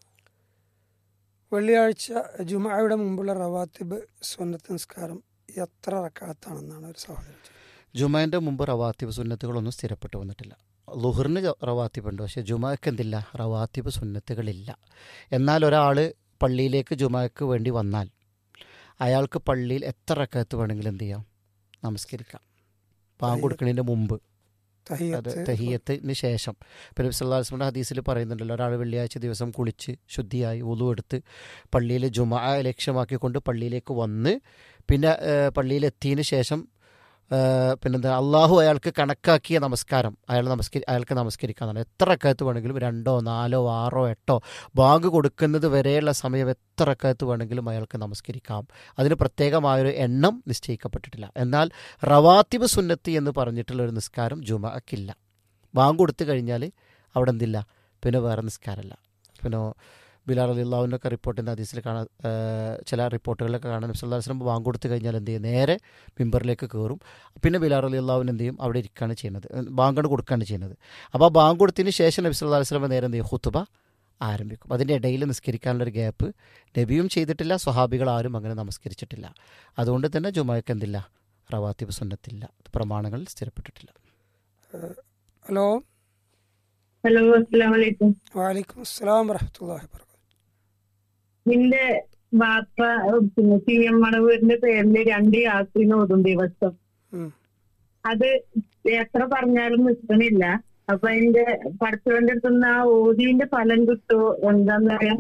വെള്ളിയാഴ്ച ജുമായുടെ മുമ്പുള്ള റവാത്തിബ് സുന്നത്ത് നിസ്കാരം എത്ര റക്കാത്താണെന്നാണ് ഒരു സഹോദരൻ ചോദിച്ചത്. ജുമാൻ്റെ മുമ്പ് റവാത്തിബ് സുന്നത്തുകളൊന്നും സ്ഥിരപ്പെട്ടു വന്നിട്ടില്ല ലുഹറിന് റവാത്തിബ് ഉണ്ട് പക്ഷേ ജുമാക്ക് എന്തില്ല റവാത്തിബ് സുന്നത്തുകളില്ല എന്നാൽ ഒരാൾ പള്ളിയിലേക്ക് ജുമാക്ക് വേണ്ടി വന്നാൽ അയാൾക്ക് പള്ളിയിൽ എത്ര റക്കത്ത് വേണമെങ്കിലും എന്ത് ചെയ്യാം നമസ്കരിക്കാം പാമ്പ് കൊടുക്കുന്നതിൻ്റെ മുമ്പ് അത് തഹിയ്യത്ത് തഹിയത്തിന് ശേഷം പിന്നെ സല്ലാസ്മിൻ്റെ ഹദീസിൽ പറയുന്നുണ്ടല്ലോ ഒരാൾ വെള്ളിയാഴ്ച ദിവസം കുളിച്ച് ശുദ്ധിയായി ഉളു എടുത്ത് പള്ളിയിൽ ജുമ ലക്ഷ്യമാക്കിക്കൊണ്ട് പള്ളിയിലേക്ക് വന്ന് പിന്നെ ഏഹ്, പള്ളിയിലെത്തിയതിന് ശേഷം ഏഹ്, പിന്നെന്താ അള്ളാഹു അയാൾക്ക് കണക്കാക്കിയ നമസ്കാരം അയാൾ നമസ്കരി അയാൾക്ക് നമസ്കരിക്കാന്നാണ് എത്ര റക്കത്ത് വേണമെങ്കിലും രണ്ടോ നാലോ ആറോ എട്ടോ ബാങ്ക് കൊടുക്കുന്നത് വരെയുള്ള സമയം എത്ര റക്കത്ത് വേണമെങ്കിലും അയാൾക്ക് നമസ്കരിക്കാം അതിന് പ്രത്യേകമായൊരു എണ്ണം നിശ്ചയിക്കപ്പെട്ടിട്ടില്ല എന്നാൽ റവാത്തിബ് സുന്നത്ത് എന്ന് പറഞ്ഞിട്ടുള്ള ഒരു നിസ്കാരം ജുമക്കില്ല ബാങ്ക് കൊടുത്തു കഴിഞ്ഞാൽ അവിടെ എന്തില്ല പിന്നെ വേറെ നിസ്കാരമല്ല പിന്നെ ബിലാർ അലി അള്ളാഹുവിൻ്റെ റിപ്പോർട്ടിൻ്റെ ഹദീസിൽ കാണാൻ ഏഹ്, ചില റിപ്പോർട്ടുകളിലൊക്കെ കാണാൻ നബ്സല്ലാസ്ലം ബാങ്ക് കൊടുത്തു കഴിഞ്ഞാൽ എന്ത് ചെയ്യും നേരെ മിമ്പറിലേക്ക് കയറും പിന്നെ ബിലാർ അലി അള്ളാഹുവിന് എന്ത് ചെയ്യും അവിടെ ഇരിക്കുകയാണ് ചെയ്യുന്നത് ബാങ്ക് കൊടുക്കുകയാണ് ചെയ്യുന്നത് അപ്പോൾ ആ ബാങ്ക് കൊടുത്തതിന് ശേഷം നബി സല്ലാ വസ്ലം നേരെ എന്ത് ചെയ്യും ഹുത്തുബ ആരംഭിക്കും അതിൻ്റെ ഇടയിൽ നിസ്കരിക്കാനുള്ളൊരു ഗ്യാപ്പ് നബിയും ചെയ്തിട്ടില്ല സ്വഹാബികൾ ആരും അങ്ങനെ നമസ്കരിച്ചിട്ടില്ല അതുകൊണ്ട് തന്നെ ജുമായ്ക്ക് എന്തില്ല റവാത്തിബ് സുന്നത്തില്ല പ്രമാണങ്ങളിൽ സ്ഥിരപ്പെട്ടിട്ടില്ല ഹലോ ഹലോ അസ്സലാമു അലൈക്കും വാലിക്കും അസ്സലാം വറഹമത്തല്ലാഹി വർക്കാത്തു നിന്റെ ബാപ്പ പിന്നെ സി എം മണവൂരിന്റെ പേരില് രണ്ട് യാത്രയും ഓടും ദിവസം ഉം. അത് എത്ര പറഞ്ഞാലും നിൽക്കണില്ല അപ്പൊ അതിന്റെ പഠിച്ചവന്റെ അടുത്തുനിന്ന് ആ ഓതിന്റെ ഫലം കിട്ടുമോ എന്താന്ന് പറയാ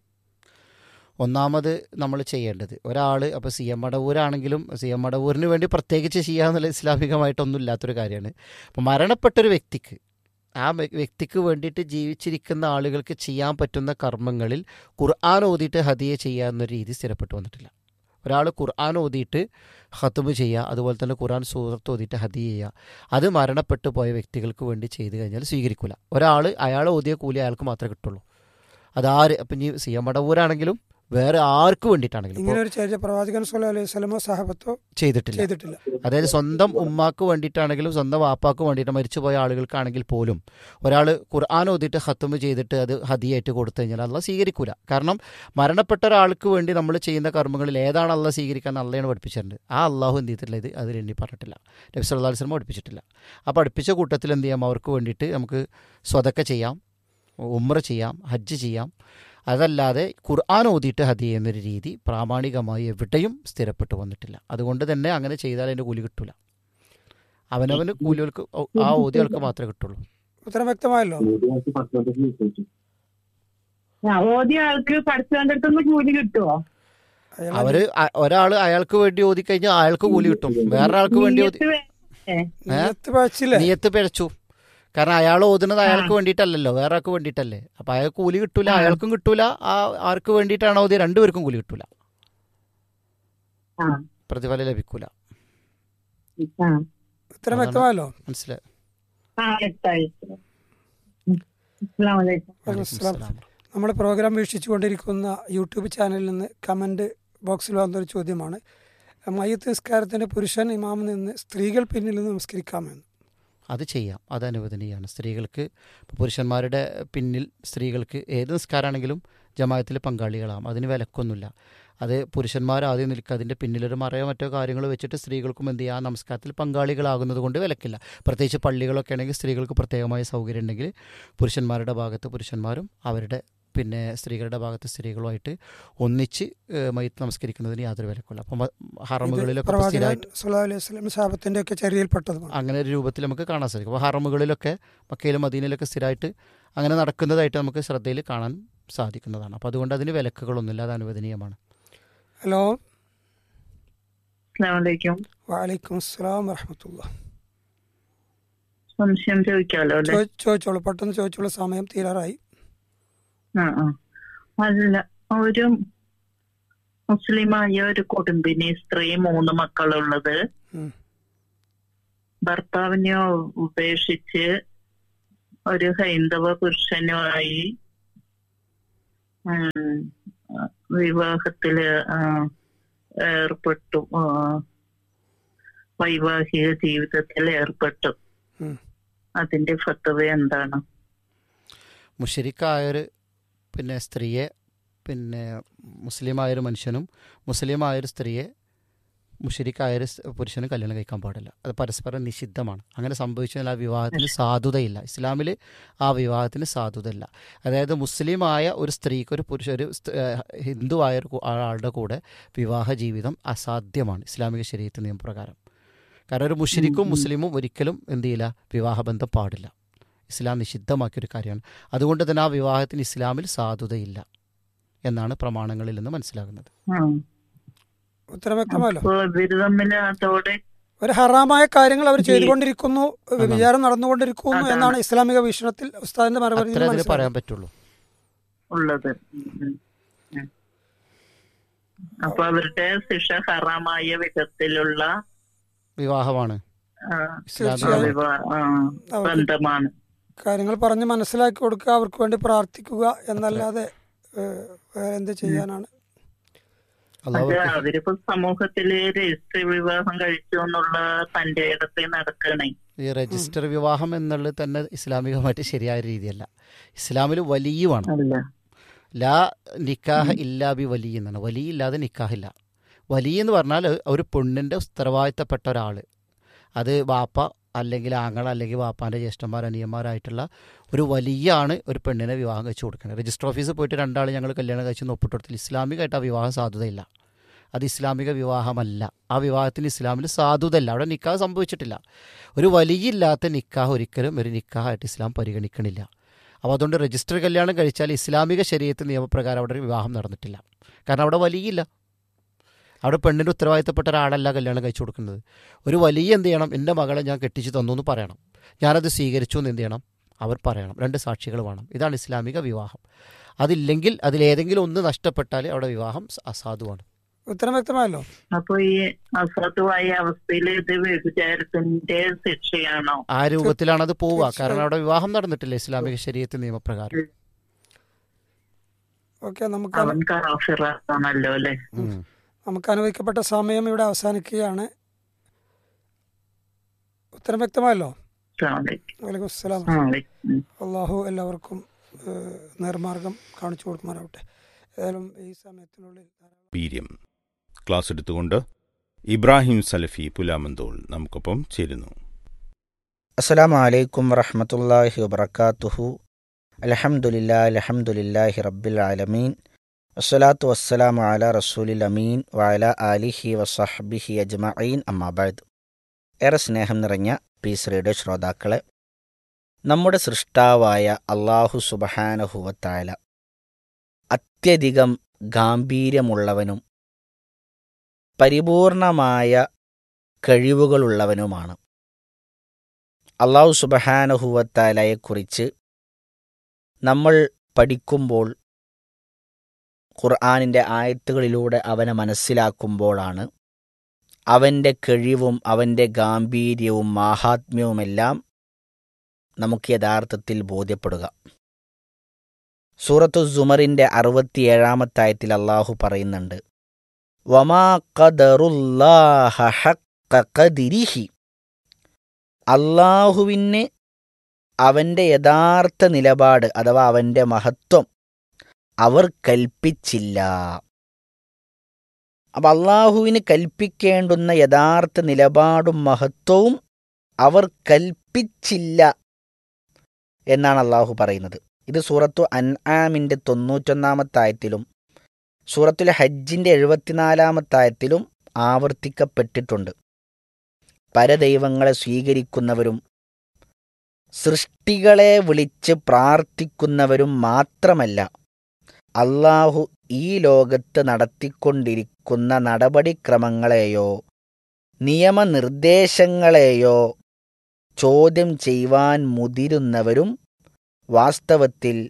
ഒന്നാമത് നമ്മൾ ചെയ്യേണ്ടത് ഒരാൾ അപ്പോൾ സി എം മടവൂരാണെങ്കിലും സി എം മടവൂരിന് വേണ്ടി പ്രത്യേകിച്ച് ചെയ്യാന്നുള്ള ഇസ്ലാമികമായിട്ടൊന്നും ഇല്ലാത്തൊരു കാര്യമാണ് അപ്പോൾ മരണപ്പെട്ടൊരു വ്യക്തിക്ക് ആ വ്യ- വ്യക്തിക്ക് വേണ്ടിയിട്ട് ജീവിച്ചിരിക്കുന്ന ആളുകൾക്ക് ചെയ്യാൻ പറ്റുന്ന കർമ്മങ്ങളിൽ ഖുർആൻ ഓതിയിട്ട് ഹദിയ ചെയ്യുക എന്നൊരു രീതി സ്ഥിരപ്പെട്ടു വന്നിട്ടില്ല ഒരാൾ ഖുർആൻ ഓതിയിട്ട് ഹത്തുബ് ചെയ്യുക അതുപോലെ തന്നെ ഖുർആൻ സൂറത്ത് ഓതിയിട്ട് ഹദിയ ചെയ്യുക അത് മരണപ്പെട്ടു പോയ വ്യക്തികൾക്ക് വേണ്ടി ചെയ്തു കഴിഞ്ഞാൽ സ്വീകരിക്കില്ല ഒരാൾ അയാൾ ഓതിയ കൂലി അയാൾക്ക് മാത്രമേ കിട്ടുള്ളൂ അതാര് അപ്പം ഇനി സി എം മടവൂരാണെങ്കിലും വേറെ ആർക്ക് വേണ്ടിയിട്ടാണെങ്കിലും ഇങ്ങനെ ഇപ്പോൾ ഒരു ചര്യ പ്രവാചകൻ സല്ലല്ലാഹു അലൈഹി വസല്ലമോ സഹബത്തോ ചെയ്തിട്ടില്ല ചെയ്തിട്ടില്ല അതായത് സ്വന്തം ഉമ്മാക്ക് വേണ്ടിയിട്ടാണെങ്കിലും സ്വന്തം വാപ്പാക്ക് വേണ്ടിയിട്ട് മരിച്ചുപോയ ആളുകൾക്കാണെങ്കിൽ പോലും ഒരാൾ ഖുർആൻ ഓതിയിട്ട് ഹത്തുമ് ചെയ്തിട്ട് അത് ഹദിയായിട്ട് കൊടുത്തു കഴിഞ്ഞാൽ അല്ല സ്വീകരിക്കൂല കാരണം മരണപ്പെട്ട ഒരാൾക്ക് വേണ്ടി നമ്മൾ ചെയ്യുന്ന കർമ്മങ്ങളിൽ ഏതാണ് അല്ല സ്വീകരിക്കാൻ അള്ളയാണ് പഠിപ്പിച്ചിട്ടുണ്ട് ആ അള്ളാഹു എന്ത് ചെയ്തിട്ടില്ല ഇത് അതിൽ എണ്ണി പറഞ്ഞിട്ടില്ല നബി സല്ലല്ലാഹു അലൈഹി വസല്ലം പഠിപ്പിച്ചിട്ടില്ല ആ പഠിപ്പിച്ച കൂട്ടത്തിൽ എന്ത് ചെയ്യാം അവർക്ക് വേണ്ടിയിട്ട് നമുക്ക് സ്വതക്ക ചെയ്യാം ഉമ്ര ചെയ്യാം ഹജ്ജ് ചെയ്യാം അതല്ലാതെ ഖുർആൻ ഓതിയിട്ട് ഹദി ചെയ്യുന്നൊരു രീതി പ്രാമാണികമായി എവിടെയും സ്ഥിരപ്പെട്ടു വന്നിട്ടില്ല അതുകൊണ്ട് തന്നെ അങ്ങനെ ചെയ്താൽ അതിൻ്റെ കൂലി കിട്ടൂല അവനവന് കൂലികൾക്ക് ആ ഓതികൾക്ക് മാത്രമേ കിട്ടുള്ളൂ ഉത്തരം വ്യക്തമായല്ലോ ആ, ഓതിയ ആൾക്ക് പഠിച്ചവന്റെ അടുത്തുനിന്ന് കൂലി കിട്ടുമോ അയാൾ അവര് അ- ഒരാള് അയാൾക്ക് വേണ്ടി ഓതി കഴിഞ്ഞാൽ അയാൾക്ക് കൂലി കിട്ടും വേറൊരാൾക്ക് വേണ്ടി ഓതി നീയത്ത് വേ- നിയത്ത് പഴച്ചില്ലേ നീയത്ത് പിഴച്ചു കാരണം അയാൾ ഓതുന്നത് അയാൾക്ക് വേണ്ടിയിട്ടല്ലല്ലോ വേറെ ആൾക്ക് വേണ്ടിയിട്ടല്ലേ അപ്പൊ അയാൾക്ക് കൂലി കിട്ടൂല അയാൾക്കും കിട്ടൂല ആ ആർക്ക് വേണ്ടിയിട്ടാണോ ഓതി രണ്ടുപേർക്കും കൂലി കിട്ടൂല ആ, പ്രതിഫലം ലഭിക്കൂല ആ, ഉത്തരം അതാണ്. വ്യക്തമായല്ലോ മനസ്സിലായി ആ, വ്യക്തമായി. ഉം. അസ്സലാമു അലൈക്കും അസ്സലാം. നമ്മുടെ പ്രോഗ്രാം വീക്ഷിച്ചുകൊണ്ടിരിക്കുന്ന യൂട്യൂബ് ചാനലിൽ നിന്ന് കമൻറ്റ് ബോക്സിൽ വന്നൊരു ചോദ്യമാണ് മയ്യത്ത് നിസ്കാരത്തിൻ്റെ പുരുഷൻ ഇമാമിൽ നിന്ന് സ്ത്രീകൾ പിന്നിൽ നിന്ന് നമസ്കരിക്കാമെന്ന് അത് ചെയ്യാം അത് അനുവദനീയമാണ് സ്ത്രീകൾക്ക് ഇപ്പോൾ പുരുഷന്മാരുടെ പിന്നിൽ സ്ത്രീകൾക്ക് ഏത് നിസ്കാരമാണെങ്കിലും ജമായത്തിൽ പങ്കാളികളാം അതിന് വിലക്കൊന്നുമില്ല അത് പുരുഷന്മാർ ആദ്യം നിൽക്കുക അതിൻ്റെ പിന്നിലൊരു മറയോ മറ്റോ കാര്യങ്ങൾ വെച്ചിട്ട് സ്ത്രീകൾക്കും എന്ത് ചെയ്യാം നമസ്കാരത്തിൽ പങ്കാളികളാകുന്നത് കൊണ്ട് വിലക്കില്ല പ്രത്യേകിച്ച് പള്ളികളൊക്കെ ആണെങ്കിൽ സ്ത്രീകൾക്ക് പ്രത്യേകമായ സൗകര്യം ഉണ്ടെങ്കിൽ പുരുഷന്മാരുടെ ഭാഗത്ത് പുരുഷന്മാരും അവരുടെ പിന്നെ സ്ത്രീകളുടെ ഭാഗത്ത് സ്ത്രീകളുമായിട്ട് ഒന്നിച്ച് ഏഹ്, മയ്യത്ത് നമസ്കരിക്കുന്നതിന് യാതൊരു വിലക്കുള്ള അപ്പം ഹറമുകളിലൊക്കെ ഇപ്പോൾ പ്രവാചകൻ സ്ഥിരമായിട്ട് സല്ലല്ലാഹു അലൈഹി വസല്ലം ശാപത്തിൻ്റെ ഒക്കെ ചര്യയിൽപ്പെട്ടതുമാണ് അങ്ങനെ ഒരു രൂപത്തിൽ നമുക്ക് കാണാൻ സാധിക്കും അപ്പോൾ ഹറമുകളിലൊക്കെ മക്കയിലും മദീനയിലൊക്കെ സ്ഥിരമായിട്ട് അങ്ങനെ നടക്കുന്നതായിട്ട് നമുക്ക് ശ്രദ്ധയിൽ കാണാൻ സാധിക്കുന്നതാണ് അപ്പോൾ അതുകൊണ്ട് അതിന് വിലക്കുകളൊന്നുമില്ല അത് അനുവദനീയമാണ് ഹലോ അസ്സലാമു അലൈക്കും വാലൈക്കും അസ്സലാം വറഹമത്തുള്ള സംശയം ചോദിക്കാലോ അല്ലെ ചോദിച്ചോളൂ പെട്ടെന്ന് ചോദിച്ചോളൂ സമയം തീരാറായി ആ ആ അല്ല ഒരു മുസ്ലിമായ ഒരു കുടുംബിനി സ്ത്രീ മൂന്ന് മക്കളുള്ളത് ഉം. ഭർത്താവിനെ ഉപേക്ഷിച്ച് ഒരു ഹൈന്ദവ പുരുഷനുമായി ഉം, വിവാഹത്തില് ആ, ഏർപ്പെട്ടു ആ, വൈവാഹിക ജീവിതത്തിൽ ഏർപ്പെട്ടു ഉം. അതിന്റെ ഫത്തവ എന്താണ് മുഷരിക്കായൊരു പിന്നെ സ്ത്രീയെ പിന്നെ മുസ്ലിമായൊരു മനുഷ്യനും മുസ്ലിമായൊരു സ്ത്രീയെ മുഷരിക്കായൊരു സ് പുരുഷനും കല്യാണം കഴിക്കാൻ പാടില്ല അത് പരസ്പരം നിഷിദ്ധമാണ് അങ്ങനെ സംഭവിച്ചാൽ ആ വിവാഹത്തിന് സാധുതയില്ല ഇസ്ലാമിൽ ആ വിവാഹത്തിന് സാധുതയില്ല അതായത് മുസ്ലിമായ ഒരു സ്ത്രീക്ക് ഒരു പുരുഷ ഒരു സ്ത- ഏഹ് ഹിന്ദുവായ ഒരു കു- ആളുടെ കൂടെ വിവാഹ ജീവിതം അസാധ്യമാണ് ഇസ്ലാമിക ശരീരത്ത് നിയമപ്രകാരം കാരണം ഒരു മുഷരിക്കും ഉം, ഉം. മുസ്ലിമും ഒരിക്കലും എന്ത് ചെയ്യില്ല വിവാഹബന്ധം പാടില്ല ഇസ്ലാം നിഷിദ്ധമാക്കിയൊരു കാര്യമാണ് അതുകൊണ്ട് തന്നെ ആ വിവാഹത്തിന് ഇസ്ലാമിൽ സാധുതയില്ല എന്നാണ് പ്രമാണങ്ങളിൽ നിന്ന് മനസ്സിലാകുന്നത് ആ. ഉത്തരം വ്യക്തമല്ലോ അപ്പൊ ഇവര് തമ്മിൽ അതോടെ ഒരു ഹറാമായ കാര്യങ്ങൾ അവർ ജി- ചെയ്തുകൊണ്ടിരിക്കുന്നു വിചാരം നടന്നുകൊണ്ടിരിക്കുന്നു അതാണ്. എന്നാണ് ഇസ്ലാമിക വീക്ഷണത്തിൽ ഉസ്താദിന്റെ മറുപടി അത്ര അതിൽ പറയാൻ പറ്റുള്ളൂ ഉള്ളത് ഉം, ഉം, ഉം. അപ്പൊ അവരുടെ ശിക്ഷ ഹറാമായ വിധത്തിലുള്ള വിവാഹമാണ് ആ, ഇസ്ലാമിക തീർച്ചയായും. വിവാ- ആ, അവർക്ക് ബന്ധമാണ് കാര്യങ്ങൾ പറഞ്ഞ് മനസ്സിലാക്കി കൊടുക്കുക അവർക്ക് വേണ്ടി പ്രാർത്ഥിക്കുക എന്നല്ലാതെ ഏഹ്, വേറെ എന്ത് ചെയ്യാനാണ് അള്ളാഹു അത് അവർക്ക് അവരിപ്പോ സമൂഹത്തില് രജിസ്റ്റർ വിവാഹം കഴിച്ചു എന്നുള്ള തന്റെ ഇടത്തിൽ നടക്കണേ ഈ രജിസ്റ്റർ വിവാഹം എന്നുള്ളത് തന്നെ ഇസ്ലാമികമായിട്ട് ശരിയായ രീതിയല്ല ഇസ്ലാമിൽ വലിയുമാണ് അല്ല ലാ നിക്കാഹ് ഇല്ലാ ബി വലി എന്നാണ് വലി ഇല്ലാതെ നിക്കാഹില്ല വലി എന്ന് പറഞ്ഞാൽ ഒരു പെണ്ണിൻ്റെ ഉത്തരവാദിത്തപ്പെട്ട ഒരാൾ അത് വാപ്പ അല്ലെങ്കിൽ ആങ്ങള അല്ലെങ്കിൽ വാപ്പാൻ്റെ ജ്യേഷ്ഠന്മാർ അനിയന്മാരായിട്ടുള്ള ഒരു വലിയാണ് ഒരു പെണ്ണിനെ വിവാഹം കഴിച്ചു കൊടുക്കുന്നത് രജിസ്റ്റർ ഓഫീസിൽ പോയിട്ട് രണ്ടാൾ ഞങ്ങൾ കല്യാണം കഴിച്ച് ഒപ്പിട്ട് കൊടുത്തിൽ ഇസ്ലാമികമായിട്ട് ആ വിവാഹം സാധുതയില്ല അത് ഇസ്ലാമിക വിവാഹമല്ല ആ വിവാഹത്തിന് ഇസ്ലാമിൽ സാധുതയില്ല അവിടെ നിക്കാഹ് സംഭവിച്ചിട്ടില്ല ഒരു വലിയില്ലാത്ത നിക്കാഹ് ഒരിക്കലും ഒരു നിക്കാഹായിട്ട് ഇസ്ലാം പരിഗണിക്കണില്ല അപ്പോൾ അതുകൊണ്ട് രജിസ്റ്റർ കല്യാണം കഴിച്ചാൽ ഇസ്ലാമിക ശരീരത്ത് നിയമപ്രകാരം അവിടെ ഒരു വിവാഹം നടന്നിട്ടില്ല കാരണം അവിടെ വലിയില്ല അവിടെ പെണ്ണിൻ്റെ ഉത്തരവാദിത്തപ്പെട്ട ഒരാളല്ല കല്യാണം കഴിച്ചു കൊടുക്കുന്നത് ഒരു വലിയ എന്ത് ചെയ്യണം എൻ്റെ മകളെ ഞാൻ കെട്ടിച്ച് തന്നു എന്ന് പറയണം ഞാനത് സ്വീകരിച്ചു എന്ന് എന്ത് ചെയ്യണം അവർ പറയണം രണ്ട് സാക്ഷികൾ വേണം ഇതാണ് ഇസ്ലാമിക വിവാഹം അതില്ലെങ്കിൽ അതിലേതെങ്കിലും ഒന്ന് നഷ്ടപ്പെട്ടാൽ അവിടെ വിവാഹം സ- അസാധുവാണ് ഉത്തരം വ്യക്തമായല്ലോ അപ്പൊ ഈ അസാധുവായ അവസ്ഥയിൽ ഇത് വ്യഭിചാരത്തിന്റെ ശിക്ഷയാണോ ആ രൂപത്തിലാണ് അത് പോവുക തീർച്ചയായും. കാരണം അവിടെ വിവാഹം നടന്നിട്ടില്ല ഇസ്ലാമിക ശരീരത്ത് നിയമപ്രകാരം ഓക്കെ നമുക്ക് അവൻ കാഫിറാണല്ലോ അല്ലെ ഉം. നമുക്ക് അനുവദിക്കപ്പെട്ട സമയം ഇവിടെ അവസാനിക്കുകയാണ് ഉത്തരം വ്യക്തമായല്ലോ വലൈക്കും അസ്സലാം അള്ളാഹു എല്ലാവർക്കും ഏഹ്, നേർമാർഗം കാണിച്ചു കൊടുക്കുമാറാവട്ടെ ഏതായാലും ഈ സമയത്തിനുള്ളിൽ ധാരാളം വീര്യം ക്ലാസ് എടുത്തുകൊണ്ട് ഇബ്രാഹിം സലഫി പുലാമന്തോൾ നമുക്കൊപ്പം ചേരുന്നു അസ്സലാമു അലൈക്കും വറഹ്മത്തുള്ളാഹി വബറകാതുഹു അൽഹംദുലില്ലാ അൽഹംദുലില്ലാഹി റബ്ബിൽ ആലമീൻ വസ്സലാത്തു വസ്സലാമു അലാ റസൂലിൽ അമീൻ വഅല ആലിഹി വസഹ്ബിഹി അജ്മഈൻ അമ്മാബാദ് ഏറെ സ്നേഹം നിറഞ്ഞ പീസ് റേഡിയോ ശ്രോതാക്കളെ നമ്മുടെ സൃഷ്ടാവായ അള്ളാഹു സുബഹാനഹുവത്തായ അത്യധികം ഗാംഭീര്യമുള്ളവനും പരിപൂർണമായ കഴിവുകളുള്ളവനുമാണ് അള്ളാഹു സുബഹാനഹുവത്താലയെക്കുറിച്ച് നമ്മൾ പഠിക്കുമ്പോൾ ഖുർആാനിൻ്റെ ആയത്തുകളിലൂടെ അവനെ മനസ്സിലാക്കുമ്പോഴാണ് അവൻ്റെ കഴിവും അവൻ്റെ ഗാംഭീര്യവും മാഹാത്മ്യവുമെല്ലാം നമുക്ക് യഥാർത്ഥത്തിൽ ബോധ്യപ്പെടുക സൂറത്തു സുമറിൻ്റെ അറുപത്തിയേഴാമത്തായത്തിൽ അള്ളാഹു പറയുന്നുണ്ട് വമാ ഖദറുല്ലാഹ ഹഖ ഖദിരിഹി അള്ളാഹുവിന് അവൻ്റെ യഥാർത്ഥ നിലപാട് അഥവാ അവൻ്റെ മഹത്വം അവർ കൽപ്പിച്ചില്ല അപ്പം അള്ളാഹുവിന് കൽപ്പിക്കേണ്ടുന്ന യഥാർത്ഥ നിലപാടും മഹത്വവും അവർ കൽപ്പിച്ചില്ല എന്നാണ് അള്ളാഹു പറയുന്നത് ഇത് സൂറത്തു അൻആമിൻ്റെ തൊണ്ണൂറ്റൊന്നാമത്തായത്തിലും സൂറത്തുൽ ഹജ്ജിൻ്റെ എഴുപത്തിനാലാമത്തായത്തിലും ആവർത്തിക്കപ്പെട്ടിട്ടുണ്ട് പരദൈവങ്ങളെ സ്വീകരിക്കുന്നവരും സൃഷ്ടികളെ വിളിച്ച് പ്രാർത്ഥിക്കുന്നവരും മാത്രമല്ല അള്ളാഹു ഈ ലോകത്ത് നടത്തിക്കൊണ്ടിരിക്കുന്ന നടപടിക്രമങ്ങളെയോ നിയമനിർദ്ദേശങ്ങളെയോ ചോദ്യം ചെയ്യുവാൻ മുതിരുന്നവരും വാസ്തവത്തിൽ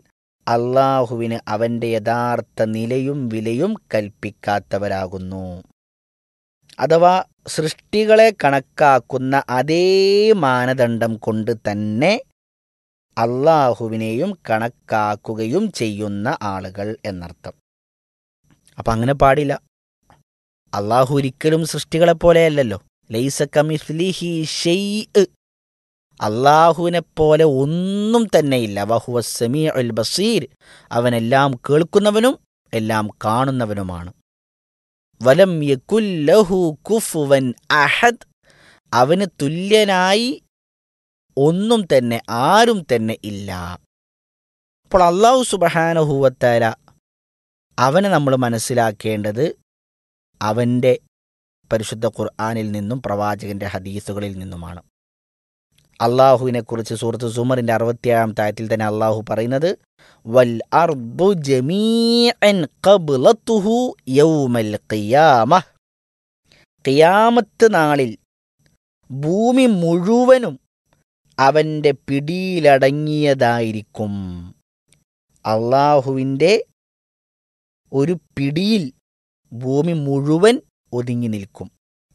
അള്ളാഹുവിന് അവൻ്റെ യഥാർത്ഥ നിലയും വിലയും കൽപ്പിക്കാത്തവരാകുന്നു അഥവാ സൃഷ്ടികളെ കണക്കാക്കുന്ന അതേ മാനദണ്ഡം കൊണ്ട് തന്നെ അള്ളാഹുവിനെയും കണക്കാക്കുകയും ചെയ്യുന്ന ആളുകൾ എന്നർത്ഥം അപ്പം അങ്ങനെ പാടില്ല അള്ളാഹു ഒരിക്കലും സൃഷ്ടികളെ പോലെയല്ലല്ലോ ലൈസ കമിസ്ലിഹി ഷെയ് അള്ളാഹുവിനെ പോലെ ഒന്നും തന്നെയില്ല വഹുവ സമീ അൽ ബസീർ അവനെല്ലാം കേൾക്കുന്നവനും എല്ലാം കാണുന്നവനുമാണ് വലം യകുല്ലഹു കുഫുവൻ അഹദ് അവന് തുല്യനായി ഒന്നും തന്നെ ആരും തന്നെ ഇല്ല അപ്പോൾ അള്ളാഹു സുബഹാനഹൂവത്താര അവനെ നമ്മൾ മനസ്സിലാക്കേണ്ടത് അവൻ്റെ പരിശുദ്ധ ഖുർആാനിൽ നിന്നും പ്രവാചകന്റെ ഹദീസുകളിൽ നിന്നുമാണ് അള്ളാഹുവിനെ കുറിച്ച് സൂറത്ത് സുമറിന്റെ അറുപത്തിയേഴാം തായത്തിൽ തന്നെ അള്ളാഹു പറയുന്നത് വൽ അർദു ജമീഅൻ ഖബ്ലത്തുഹു യൗമൽ ഖിയാമ ഖിയാമത്ത് നാളിൽ ഭൂമി മുഴുവനും അവൻ്റെ പിടിയിലടങ്ങിയതായിരിക്കും അള്ളാഹുവിൻ്റെ ഒരു പിടിയിൽ ഭൂമി മുഴുവൻ ഒതുങ്ങി നിൽക്കും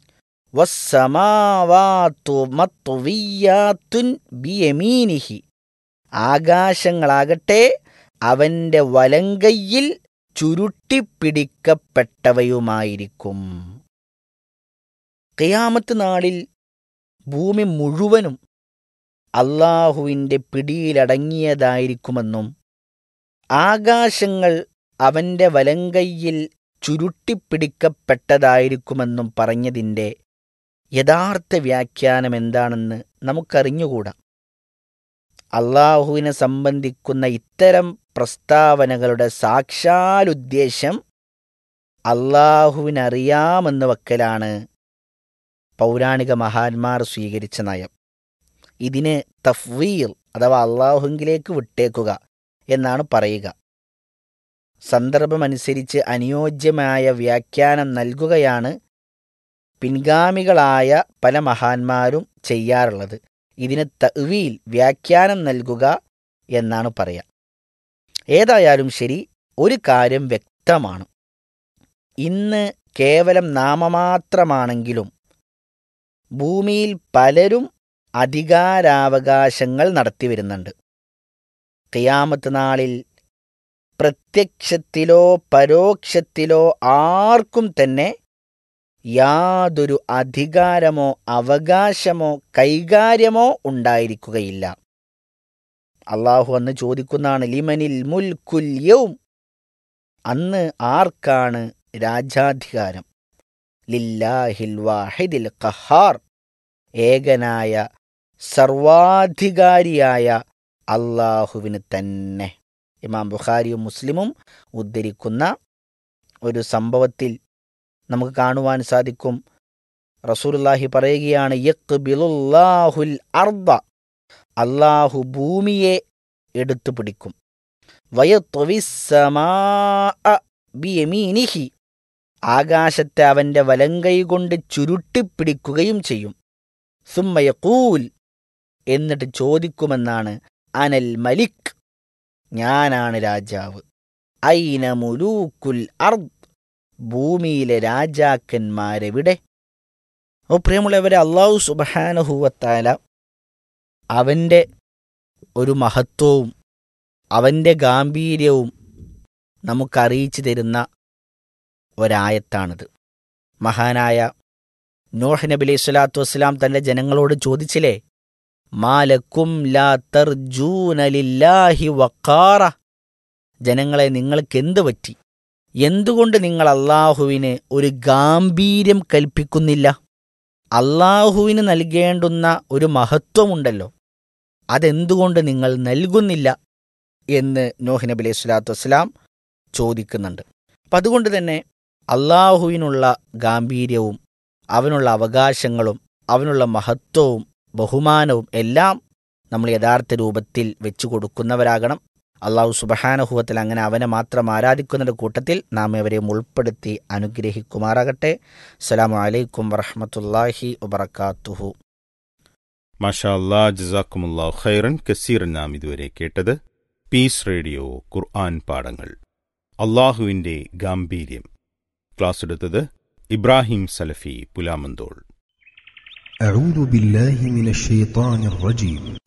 വസ്സമാവാത്തു മത്വിയാത്തുൻ ബിയമീനിഹി ആകാശങ്ങളാകട്ടെ അവൻ്റെ വലങ്കയിൽ ചുരുട്ടിപ്പിടിക്കപ്പെട്ടവയുമായിരിക്കും ഖിയാമത്ത് നാളിൽ ഭൂമി മുഴുവനും അള്ളാഹുവിൻ്റെ പിടിയിലടങ്ങിയതായിരിക്കുമെന്നും ആകാശങ്ങൾ അവൻ്റെ വലങ്കയിൽ ചുരുട്ടിപ്പിടിക്കപ്പെട്ടതായിരിക്കുമെന്നും പറഞ്ഞതിൻ്റെ യഥാർത്ഥ വ്യാഖ്യാനം എന്താണെന്ന് നമുക്കറിഞ്ഞുകൂടാ അള്ളാഹുവിനെ സംബന്ധിക്കുന്ന ഇത്തരം പ്രസ്താവനകളുടെ സാക്ഷാലുദ്ദേശം അള്ളാഹുവിനറിയാമെന്ന് വക്കലാണ് പൗരാണിക മഹാന്മാർ സ്വീകരിച്ച നയം ഇതിന് തഫ്വീർ അഥവാ അള്ളാഹുങ്കിലേക്ക് വിട്ടേക്കുക എന്നാണ് പറയുക സന്ദർഭമനുസരിച്ച് അനുയോജ്യമായ വ്യാഖ്യാനം നൽകുകയാണ് പിൻഗാമികളായ പല മഹാന്മാരും ചെയ്യാറുള്ളത് ഇതിന് തവീൽ വ്യാഖ്യാനം നൽകുക എന്നാണ് പറയുക ഏതായാലും ശരി ഒരു കാര്യം വ്യക്തമാണ് ഇന്ന് കേവലം നാമമാത്രമാണെങ്കിലും ഭൂമിയിൽ പലരും അധികാരാവകാശങ്ങൾ നടത്തിവരുന്നുണ്ട് ഖിയാമത്ത് നാളിൽ പ്രത്യക്ഷത്തിലോ പരോക്ഷത്തിലോ ആർക്കും തന്നെ യാതൊരു അധികാരമോ അവകാശമോ കൈകാര്യമോ ഉണ്ടായിരിക്കുകയില്ല അള്ളാഹു അന്ന് ചോദിക്കുന്നതാണ് ലിമനിൽ മുൽക്കുൽ യൗം അന്ന് ആർക്കാണ് രാജാധികാരം ലില്ലാഹിൽ വാഹിദിൽ ഖഹാർ ഏകനായ സർവാധികാരിയായ അള്ളാഹുവിന് തന്നെ ഇമാം ബുഖാരിയും മുസ്ലിമും ഉദ്ധരിക്കുന്ന ഒരു സംഭവത്തിൽ നമുക്ക് കാണുവാൻ സാധിക്കും റസൂലുള്ളാഹി പറയുകയാണ് യഖ്ബിലുല്ലാഹുൽ അർദ അള്ളാഹു ഭൂമിയെ എടുത്തു പിടിക്കും വയത്വവിസ്സമാഅ ബിയമീനിഹി ആകാശത്തെ അവൻ്റെ വലങ്കൈ കൊണ്ട് ചുരുട്ടിപ്പിടിക്കുകയും ചെയ്യും സുമ്മയക്കൂൽ എന്നിട്ട് ചോദിക്കുമെന്നാണ് അനൽ മലിക് ഞാനാണ് രാജാവ് ഐന മുലൂക്കുൽ അർദ് ഭൂമിയിലെ രാജാക്കന്മാരെവിടെ ഓ പ്രിയമുള്ളവരെ അള്ളാഹു സുബഹാനഹുവത്താല അവൻ്റെ ഒരു മഹത്വവും അവൻ്റെ ഗാംഭീര്യവും നമുക്കറിയിച്ചു തരുന്ന ഒരായത്താണിത് മഹാനായ നോഹ് നബി അലൈഹി സ്വലാത്തു വസ്സലാം തൻ്റെ ജനങ്ങളോട് ചോദിച്ചില്ലേ മാലക്കും ലാ തർജൂന ലില്ലാഹി വക്കാറ ജനങ്ങളെ നിങ്ങൾക്ക് എന്ത് പറ്റി എന്തുകൊണ്ട് നിങ്ങൾ അള്ളാഹുവിന് ഒരു ഗാംഭീര്യം കൽപ്പിക്കുന്നില്ല അള്ളാഹുവിന് നൽകേണ്ടുന്ന ഒരു മഹത്വമുണ്ടല്ലോ അതെന്തുകൊണ്ട് നിങ്ങൾ നൽകുന്നില്ല എന്ന് നോഹ് നബി അലൈഹി സ്വലാത്തു വസ്സലാം ചോദിക്കുന്നുണ്ട് അപ്പം അതുകൊണ്ട് തന്നെ അള്ളാഹുവിനുള്ള ഗാംഭീര്യവും അവനുള്ള അവകാശങ്ങളും അവനുള്ള മഹത്വവും ബഹുമാനവും എല്ലാം നമ്മൾ യഥാർത്ഥ രൂപത്തിൽ വെച്ചു കൊടുക്കുന്നവരാകണം അള്ളാഹു സുബഹാനഹുവത്തിൽ അങ്ങനെ അവനെ മാത്രം ആരാധിക്കുന്നതിൻ്റെ കൂട്ടത്തിൽ നാം എവരെയും ഉൾപ്പെടുത്തി അനുഗ്രഹിക്കുമാറാകട്ടെ അസ്സലാമു അലൈക്കും വറഹമത്തല്ലാഹി വബർക്കാത്തുഹു മാഷാ അല്ലാ ജസാക്കുമുല്ലാ ഖൈറൻ കസീറൻ നാം ഇതുവരെ കേട്ടത് പീസ് റേഡിയോ ഖുർആൻ പാഠങ്ങൾ അള്ളാഹുവിൻ്റെ ഗാംഭീര്യം ക്ലാസ് എടുത്തത് ഇബ്രാഹിം സലഫി പുലാമന്തോൾ أعوذ بالله من الشيطان الرجيم